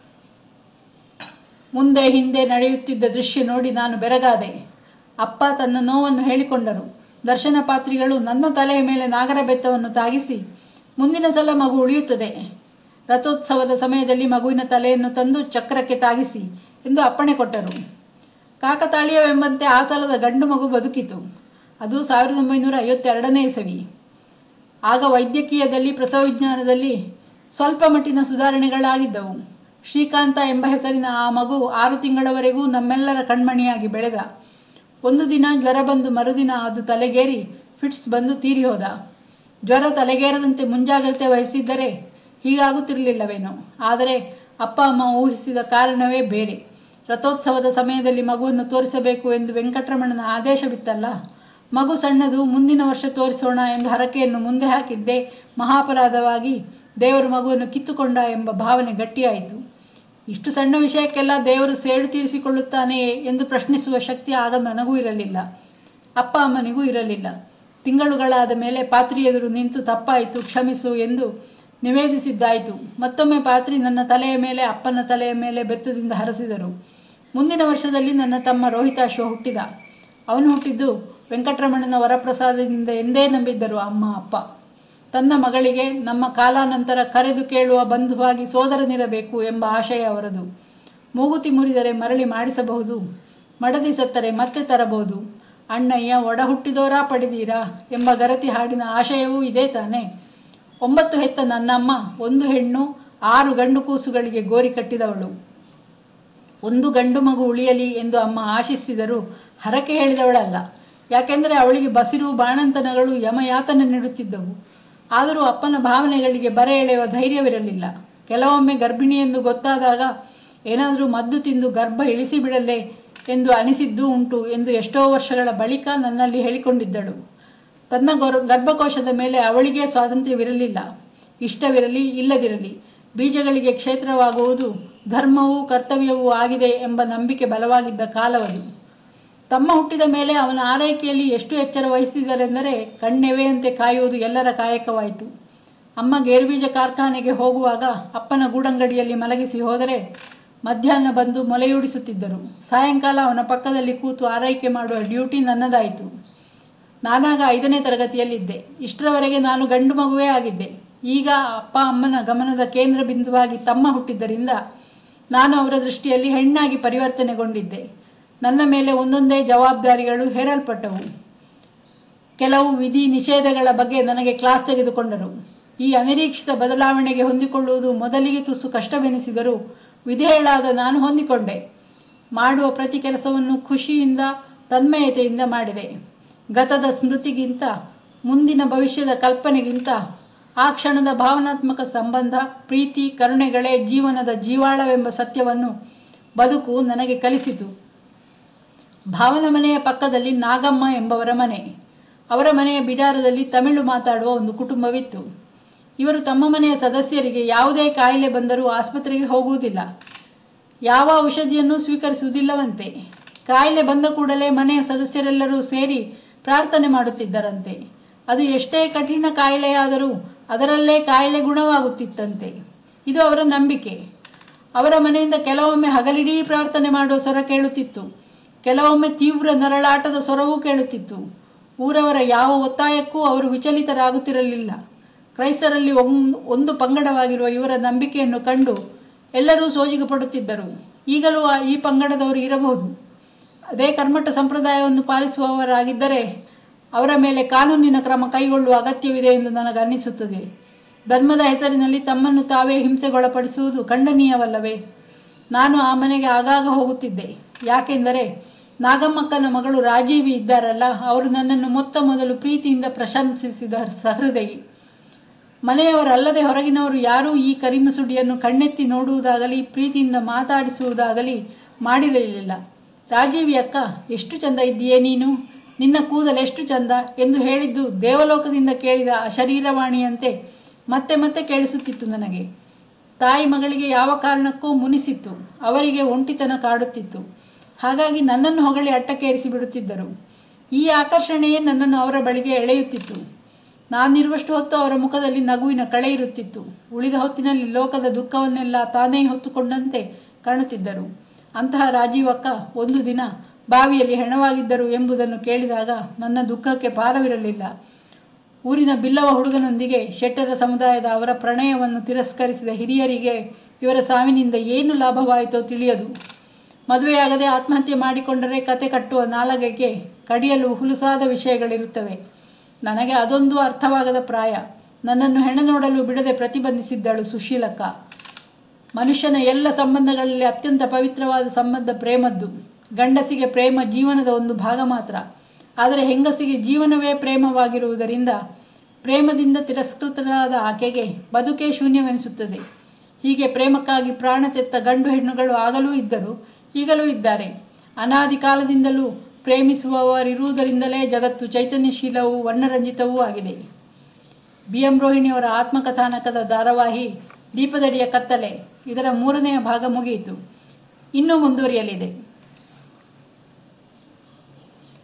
ಮುಂದೆ ಹಿಂದೆ ನಡೆಯುತ್ತಿದ್ದ ದೃಶ್ಯ ನೋಡಿ ನಾನು ಬೆರಗಾದೆ ಅಪ್ಪ ತನ್ನ ನೋವನ್ನು ಹೇಳಿಕೊಂಡರು ದರ್ಶನ ಪಾತ್ರಿಗಳು ನನ್ನ ತಲೆಯ ಮೇಲೆ ನಾಗರ ಬೆತ್ತವನ್ನು ತಾಗಿಸಿ ಮುಂದಿನ ಸಲ ಮಗು ಉಳಿಯುತ್ತದೆ ರಥೋತ್ಸವದ ಸಮಯದಲ್ಲಿ ಮಗುವಿನ ತಲೆಯನ್ನು ತಂದು ಚಕ್ರಕ್ಕೆ ತಾಗಿಸಿ ಎಂದು ಅಪ್ಪಣೆ ಕೊಟ್ಟರು ಕಾಕತಾಳೀಯವೆಂಬಂತೆ ಆ ಸಲದ ಗಂಡು ಮಗು ಬದುಕಿತು ಅದು ಸಾವಿರದ ಒಂಬೈನೂರ ಐವತ್ತೆರಡನೇ ಇಸವಿ ಆಗ ವೈದ್ಯಕೀಯದಲ್ಲಿ ಪ್ರಸವ ವಿಜ್ಞಾನದಲ್ಲಿ ಸ್ವಲ್ಪ ಮಟ್ಟಿನ ಸುಧಾರಣೆಗಳಾಗಿದ್ದವು ಶ್ರೀಕಾಂತ ಎಂಬ ಹೆಸರಿನ ಆ ಮಗು ಆರು ತಿಂಗಳವರೆಗೂ ನಮ್ಮೆಲ್ಲರ ಕಣ್ಮಣಿಯಾಗಿ ಬೆಳೆದ ಒಂದು ದಿನ ಜ್ವರ ಬಂದು ಮರುದಿನ ಅದು ತಲೆಗೇರಿ ಫಿಟ್ಸ್ ಬಂದು ತೀರಿ ಹೋದ ಜ್ವರ ತಲೆಗೇರದಂತೆ ಮುಂಜಾಗ್ರತೆ ವಹಿಸಿದ್ದರೆ ಹೀಗಾಗುತ್ತಿರಲಿಲ್ಲವೇನೋ ಆದರೆ ಅಪ್ಪ ಅಮ್ಮ ಊಹಿಸಿದ ಕಾರಣವೇ ಬೇರೆ ರಥೋತ್ಸವದ ಸಮಯದಲ್ಲಿ ಮಗುವನ್ನು ತೋರಿಸಬೇಕು ಎಂದು ವೆಂಕಟರಮಣನ ಆದೇಶವಿತ್ತಲ್ಲ ಮಗು ಸಣ್ಣದು ಮುಂದಿನ ವರ್ಷ ತೋರಿಸೋಣ ಎಂದು ಹರಕೆಯನ್ನು ಮುಂದೆ ಹಾಕಿದ್ದೇ ಮಹಾಪರಾಧವಾಗಿ ದೇವರು ಮಗುವನ್ನು ಕಿತ್ತುಕೊಂಡ ಎಂಬ ಭಾವನೆ ಗಟ್ಟಿಯಾಯಿತು ಇಷ್ಟು ಸಣ್ಣ ವಿಷಯಕ್ಕೆಲ್ಲ ದೇವರು ಸೇಡು ತೀರಿಸಿಕೊಳ್ಳುತ್ತಾನೆಯೇ ಎಂದು ಪ್ರಶ್ನಿಸುವ ಶಕ್ತಿ ಆಗ ನನಗೂ ಇರಲಿಲ್ಲ ಅಪ್ಪ ಅಮ್ಮನಿಗೂ ಇರಲಿಲ್ಲ ತಿಂಗಳುಗಳಾದ ಮೇಲೆ ಪಾತ್ರಿ ಎದುರು ನಿಂತು ತಪ್ಪಾಯಿತು ಕ್ಷಮಿಸು ಎಂದು ನಿವೇದಿಸಿದ್ದಾಯಿತು ಮತ್ತೊಮ್ಮೆ ಪಾತ್ರಿ ನನ್ನ ತಲೆಯ ಮೇಲೆ ಅಪ್ಪನ ತಲೆಯ ಮೇಲೆ ಬೆತ್ತದಿಂದ ಹರಸಿದರು ಮುಂದಿನ ವರ್ಷದಲ್ಲಿ ನನ್ನ ತಮ್ಮ ರೋಹಿತಾಶ್ವ ಹುಟ್ಟಿದ ಅವನು ಹುಟ್ಟಿದ್ದು ವೆಂಕಟರಮಣನ ವರಪ್ರಸಾದದಿಂದ ಎಂದೇ ನಂಬಿದ್ದರು ಅಮ್ಮ ಅಪ್ಪ ತನ್ನ ಮಗಳಿಗೆ ನಮ್ಮ ಕಾಲಾನಂತರ ಕರೆದು ಕೇಳುವ ಬಂಧುವಾಗಿ ಸೋದರನಿರಬೇಕು ಎಂಬ ಆಶಯ ಅವರದು ಮೂಗುತಿ ಮುರಿದರೆ ಮರಳಿ ಮಾಡಿಸಬಹುದು ಮಡದಿ ಸತ್ತರೆ ಮತ್ತೆ ತರಬಹುದು ಅಣ್ಣಯ್ಯ ಒಡ ಹುಟ್ಟಿದೋರಾ ಪಡೆದೀರಾ ಎಂಬ ಗರತಿ ಹಾಡಿನ ಆಶಯವೂ ಇದೇ ತಾನೆ ಒಂಬತ್ತು ಹೆತ್ತ ನನ್ನಮ್ಮ ಒಂದು ಹೆಣ್ಣು ಆರು ಗಂಡು ಕೂಸುಗಳಿಗೆ ಗೋರಿ ಕಟ್ಟಿದವಳು ಒಂದು ಗಂಡು ಮಗು ಉಳಿಯಲಿ ಎಂದು ಅಮ್ಮ ಆಶಿಸಿದರೂ ಹರಕೆ ಹೇಳಿದವಳಲ್ಲ ಯಾಕೆಂದರೆ ಅವಳಿಗೆ ಬಸಿರು ಬಾಣಂತನಗಳು ಯಮಯಾತನೆ ನೀಡುತ್ತಿದ್ದವು ಆದರೂ ಅಪ್ಪನ ಭಾವನೆಗಳಿಗೆ ಬರೆ ಎಳೆಯುವ ಧೈರ್ಯವಿರಲಿಲ್ಲ ಕೆಲವೊಮ್ಮೆ ಗರ್ಭಿಣಿ ಎಂದು ಗೊತ್ತಾದಾಗ ಏನಾದರೂ ಮದ್ದು ತಿಂದು ಗರ್ಭ ಇಳಿಸಿಬಿಡಲೇ ಎಂದು ಅನಿಸಿದ್ದೂ ಉಂಟು ಎಂದು ಎಷ್ಟೋ ವರ್ಷಗಳ ಬಳಿಕ ನನ್ನಲ್ಲಿ ಹೇಳಿಕೊಂಡಿದ್ದಳು ತನ್ನ ಗೊರ್ ಗರ್ಭಕೋಶದ ಮೇಲೆ ಅವಳಿಗೆ ಸ್ವಾತಂತ್ರ್ಯವಿರಲಿಲ್ಲ ಇಷ್ಟವಿರಲಿ ಇಲ್ಲದಿರಲಿ ಬೀಜಗಳಿಗೆ ಕ್ಷೇತ್ರವಾಗುವುದು ಧರ್ಮವೂ ಕರ್ತವ್ಯವೂ ಆಗಿದೆ ಎಂಬ ನಂಬಿಕೆ ಬಲವಾಗಿದ್ದ ಕಾಲವದು ತಮ್ಮ ಹುಟ್ಟಿದ ಮೇಲೆ ಅವನ ಆರೈಕೆಯಲ್ಲಿ ಎಷ್ಟು ಎಚ್ಚರ ವಹಿಸಿದರೆಂದರೆ ಕಣ್ಣೆವೆಯಂತೆ ಕಾಯುವುದು ಎಲ್ಲರ ಕಾಯಕವಾಯಿತು ಅಮ್ಮ ಗೇರುಬೀಜ ಕಾರ್ಖಾನೆಗೆ ಹೋಗುವಾಗ ಅಪ್ಪನ ಗೂಡಂಗಡಿಯಲ್ಲಿ ಮಲಗಿಸಿ ಹೋದರೆ ಮಧ್ಯಾಹ್ನ ಬಂದು ಮೊಲೆಯೂಡಿಸುತ್ತಿದ್ದರು ಸಾಯಂಕಾಲ ಅವನ ಪಕ್ಕದಲ್ಲಿ ಕೂತು ಆರೈಕೆ ಮಾಡುವ ಡ್ಯೂಟಿ ನನ್ನದಾಯಿತು ನಾನಾಗ ಐದನೇ ತರಗತಿಯಲ್ಲಿದ್ದೆ ಇಷ್ಟರವರೆಗೆ ನಾನು ಗಂಡು ಮಗುವೇ ಆಗಿದ್ದೆ ಈಗ ಅಪ್ಪ ಅಮ್ಮನ ಗಮನದ ಕೇಂದ್ರ ಬಿಂದುವಾಗಿ ತಮ್ಮ ಹುಟ್ಟಿದ್ದರಿಂದ ನಾನು ಅವರ ದೃಷ್ಟಿಯಲ್ಲಿ ಹೆಣ್ಣಾಗಿ ಪರಿವರ್ತನೆಗೊಂಡಿದ್ದೆ ನನ್ನ ಮೇಲೆ ಒಂದೊಂದೇ ಜವಾಬ್ದಾರಿಗಳು ಹೇರಲ್ಪಟ್ಟವು ಕೆಲವು ವಿಧಿ ನಿಷೇಧಗಳ ಬಗ್ಗೆ ನನಗೆ ಕ್ಲಾಸ್ ತೆಗೆದುಕೊಂಡರು ಈ ಅನಿರೀಕ್ಷಿತ ಬದಲಾವಣೆಗೆ ಹೊಂದಿಕೊಳ್ಳುವುದು ಮೊದಲಿಗೆ ತುಸು ಕಷ್ಟವೆನಿಸಿದರೂ ವಿಧೇಯಳಾದ ನಾನು ಹೊಂದಿಕೊಂಡೆ ಮಾಡುವ ಪ್ರತಿ ಕೆಲಸವನ್ನು ಖುಷಿಯಿಂದ ತನ್ಮಯತೆಯಿಂದ ಮಾಡಿದೆ ಗತದ ಸ್ಮೃತಿಗಿಂತ ಮುಂದಿನ ಭವಿಷ್ಯದ ಕಲ್ಪನೆಗಿಂತ ಆ ಕ್ಷಣದ ಭಾವನಾತ್ಮಕ ಸಂಬಂಧ ಪ್ರೀತಿ ಕರುಣೆಗಳೇ ಜೀವನದ ಜೀವಾಳವೆಂಬ ಸತ್ಯವನ್ನು ಬದುಕು ನನಗೆ ಕಲಿಸಿತು ಭಾವನ ಮನೆಯ ಪಕ್ಕದಲ್ಲಿ ನಾಗಮ್ಮ ಎಂಬವರ ಮನೆ ಅವರ ಮನೆಯ ಬಿಡಾರದಲ್ಲಿ ತಮಿಳು ಮಾತಾಡುವ ಒಂದು ಕುಟುಂಬವಿತ್ತು ಇವರು ತಮ್ಮ ಮನೆಯ ಸದಸ್ಯರಿಗೆ ಯಾವುದೇ ಕಾಯಿಲೆ ಬಂದರೂ ಆಸ್ಪತ್ರೆಗೆ ಹೋಗುವುದಿಲ್ಲ ಯಾವ ಔಷಧಿಯನ್ನು ಸ್ವೀಕರಿಸುವುದಿಲ್ಲವಂತೆ ಕಾಯಿಲೆ ಬಂದ ಕೂಡಲೇ ಮನೆಯ ಸದಸ್ಯರೆಲ್ಲರೂ ಸೇರಿ ಪ್ರಾರ್ಥನೆ ಮಾಡುತ್ತಿದ್ದರಂತೆ ಅದು ಎಷ್ಟೇ ಕಠಿಣ ಕಾಯಿಲೆಯಾದರೂ ಅದರಲ್ಲೇ ಕಾಯಿಲೆ ಗುಣವಾಗುತ್ತಿತ್ತಂತೆ ಇದು ಅವರ ನಂಬಿಕೆ ಅವರ ಮನೆಯಿಂದ ಕೆಲವೊಮ್ಮೆ ಹಗಲಿಡೀ ಪ್ರಾರ್ಥನೆ ಮಾಡುವ ಸ್ವರ ಕೇಳುತ್ತಿತ್ತು ಕೆಲವೊಮ್ಮೆ ತೀವ್ರ ನರಳಾಟದ ಸ್ವರವೂ ಕೇಳುತ್ತಿತ್ತು ಊರವರ ಯಾವ ಒತ್ತಾಯಕ್ಕೂ ಅವರು ವಿಚಲಿತರಾಗುತ್ತಿರಲಿಲ್ಲ ಕ್ರೈಸ್ತರಲ್ಲಿ ಒಂದು ಒಂದು ಪಂಗಡವಾಗಿರುವ ಇವರ ನಂಬಿಕೆಯನ್ನು ಕಂಡು ಎಲ್ಲರೂ ಸೋಜಿಗೆ ಪಡುತ್ತಿದ್ದರು ಈಗಲೂ ಆ ಈ ಪಂಗಡದವರು ಇರಬಹುದು ಅದೇ ಕರ್ಮಠ ಸಂಪ್ರದಾಯವನ್ನು ಪಾಲಿಸುವವರಾಗಿದ್ದರೆ ಅವರ ಮೇಲೆ ಕಾನೂನಿನ ಕ್ರಮ ಕೈಗೊಳ್ಳುವ ಅಗತ್ಯವಿದೆ ಎಂದು ನನಗೆ ಅನ್ನಿಸುತ್ತದೆ ಧರ್ಮದ ಹೆಸರಿನಲ್ಲಿ ತಮ್ಮನ್ನು ತಾವೇ ಹಿಂಸೆಗೊಳಪಡಿಸುವುದು ಖಂಡನೀಯವಲ್ಲವೇ ನಾನು ಆ ಮನೆಗೆ ಆಗಾಗ ಹೋಗುತ್ತಿದ್ದೆ ಯಾಕೆಂದರೆ ನಾಗಮ್ಮಕ್ಕನ ಮಗಳು ರಾಜೀವಿ ಇದ್ದಾರಲ್ಲ ಅವರು ನನ್ನನ್ನು ಮೊತ್ತ ಮೊದಲು ಪ್ರೀತಿಯಿಂದ ಪ್ರಶಂಸಿಸಿದ ಸಹೃದಯಿ ಮನೆಯವರಲ್ಲದೆ ಹೊರಗಿನವರು ಯಾರೂ ಈ ಕರಿಮಸುಡಿಯನ್ನು ಕಣ್ಣೆತ್ತಿ ನೋಡುವುದಾಗಲಿ ಪ್ರೀತಿಯಿಂದ ಮಾತಾಡಿಸುವುದಾಗಲಿ ಮಾಡಿರಲಿಲ್ಲ ರಾಜೀವಿ ಅಕ್ಕ ಎಷ್ಟು ಚಂದ ಇದ್ದೀಯೇ ನೀನು ನಿನ್ನ ಕೂದಲು ಎಷ್ಟು ಚಂದ ಎಂದು ಹೇಳಿದ್ದು ದೇವಲೋಕದಿಂದ ಕೇಳಿದ ಅಶರೀರವಾಣಿಯಂತೆ ಮತ್ತೆ ಮತ್ತೆ ಕೇಳಿಸುತ್ತಿತ್ತು ನನಗೆ ತಾಯಿ ಮಗಳಿಗೆ ಯಾವ ಕಾರಣಕ್ಕೂ ಮುನಿಸಿತ್ತು ಅವರಿಗೆ ಒಂಟಿತನ ಕಾಡುತ್ತಿತ್ತು ಹಾಗಾಗಿ ನನ್ನನ್ನು ಹೊಗಳಿ ಅಟ್ಟಕ್ಕೇರಿಸಿ ಬಿಡುತ್ತಿದ್ದರು ಈ ಆಕರ್ಷಣೆಯೇ ನನ್ನನ್ನು ಅವರ ಬಳಿಗೆ ಎಳೆಯುತ್ತಿತ್ತು ನಾನಿರುವಷ್ಟು ಹೊತ್ತು ಅವರ ಮುಖದಲ್ಲಿ ನಗುವಿನ ಕಳೆ ಇರುತ್ತಿತ್ತು ಉಳಿದ ಹೊತ್ತಿನಲ್ಲಿ ಲೋಕದ ದುಃಖವನ್ನೆಲ್ಲ ತಾನೇ ಹೊತ್ತುಕೊಂಡಂತೆ ಕಾಣುತ್ತಿದ್ದರು ಅಂತಹ ರಾಜೀವಕ್ಕ ಒಂದು ದಿನ ಬಾವಿಯಲ್ಲಿ ಹೆಣವಾಗಿದ್ದರು ಎಂಬುದನ್ನು ಕೇಳಿದಾಗ ನನ್ನ ದುಃಖಕ್ಕೆ ಪಾರವಿರಲಿಲ್ಲ ಊರಿನ ಬಿಲ್ಲವ ಹುಡುಗನೊಂದಿಗೆ ಶೆಟ್ಟರ ಸಮುದಾಯದ ಅವರ ಪ್ರಣಯವನ್ನು ತಿರಸ್ಕರಿಸಿದ ಹಿರಿಯರಿಗೆ ಇವರ ಸಾವಿನಿಂದ ಏನು ಲಾಭವಾಯಿತೋ ತಿಳಿಯದು ಮದುವೆಯಾಗದೆ ಆತ್ಮಹತ್ಯೆ ಮಾಡಿಕೊಂಡರೆ ಕತೆ ಕಟ್ಟುವ ನಾಲಗೆಗೆ ಕಡಿಯಲು ಹುಲುಸಾದ ವಿಷಯಗಳಿರುತ್ತವೆ ನನಗೆ ಅದೊಂದು ಅರ್ಥವಾಗದ ಪ್ರಾಯ ನನ್ನನ್ನು ಹೆಣ ನೋಡಲು ಬಿಡದೆ ಪ್ರತಿಬಂಧಿಸಿದ್ದಳು ಸುಶೀಲಕ್ಕ ಮನುಷ್ಯನ ಎಲ್ಲ ಸಂಬಂಧಗಳಲ್ಲಿ ಅತ್ಯಂತ ಪವಿತ್ರವಾದ ಸಂಬಂಧ ಪ್ರೇಮದ್ದು ಗಂಡಸಿಗೆ ಪ್ರೇಮ ಜೀವನದ ಒಂದು ಭಾಗ ಮಾತ್ರ ಆದರೆ ಹೆಂಗಸಿಗೆ ಜೀವನವೇ ಪ್ರೇಮವಾಗಿರುವುದರಿಂದ ಪ್ರೇಮದಿಂದ ತಿರಸ್ಕೃತರಾದ ಆಕೆಗೆ ಬದುಕೇ ಶೂನ್ಯವೆನಿಸುತ್ತದೆ ಹೀಗೆ ಪ್ರೇಮಕ್ಕಾಗಿ ಪ್ರಾಣ ತೆತ್ತ ಗಂಡು ಹೆಣ್ಣುಗಳು ಆಗಲೂ ಇದ್ದರು ಈಗಲೂ ಇದ್ದಾರೆ ಅನಾದಿ ಕಾಲದಿಂದಲೂ ಪ್ರೇಮಿಸುವವರಿರುವುದರಿಂದಲೇ ಜಗತ್ತು ಚೈತನ್ಯಶೀಲವೂ ವರ್ಣರಂಜಿತವೂ ಆಗಿದೆ ಬಿ ಎಂ ರೋಹಿಣಿಯವರ ಆತ್ಮಕಥಾನಕದ ಧಾರಾವಾಹಿ ದೀಪದಡಿಯ ಕತ್ತಲೆ ಇದರ ಮೂರನೆಯ ಭಾಗ ಮುಗಿಯಿತು ಇನ್ನೂ ಮುಂದುವರಿಯಲಿದೆ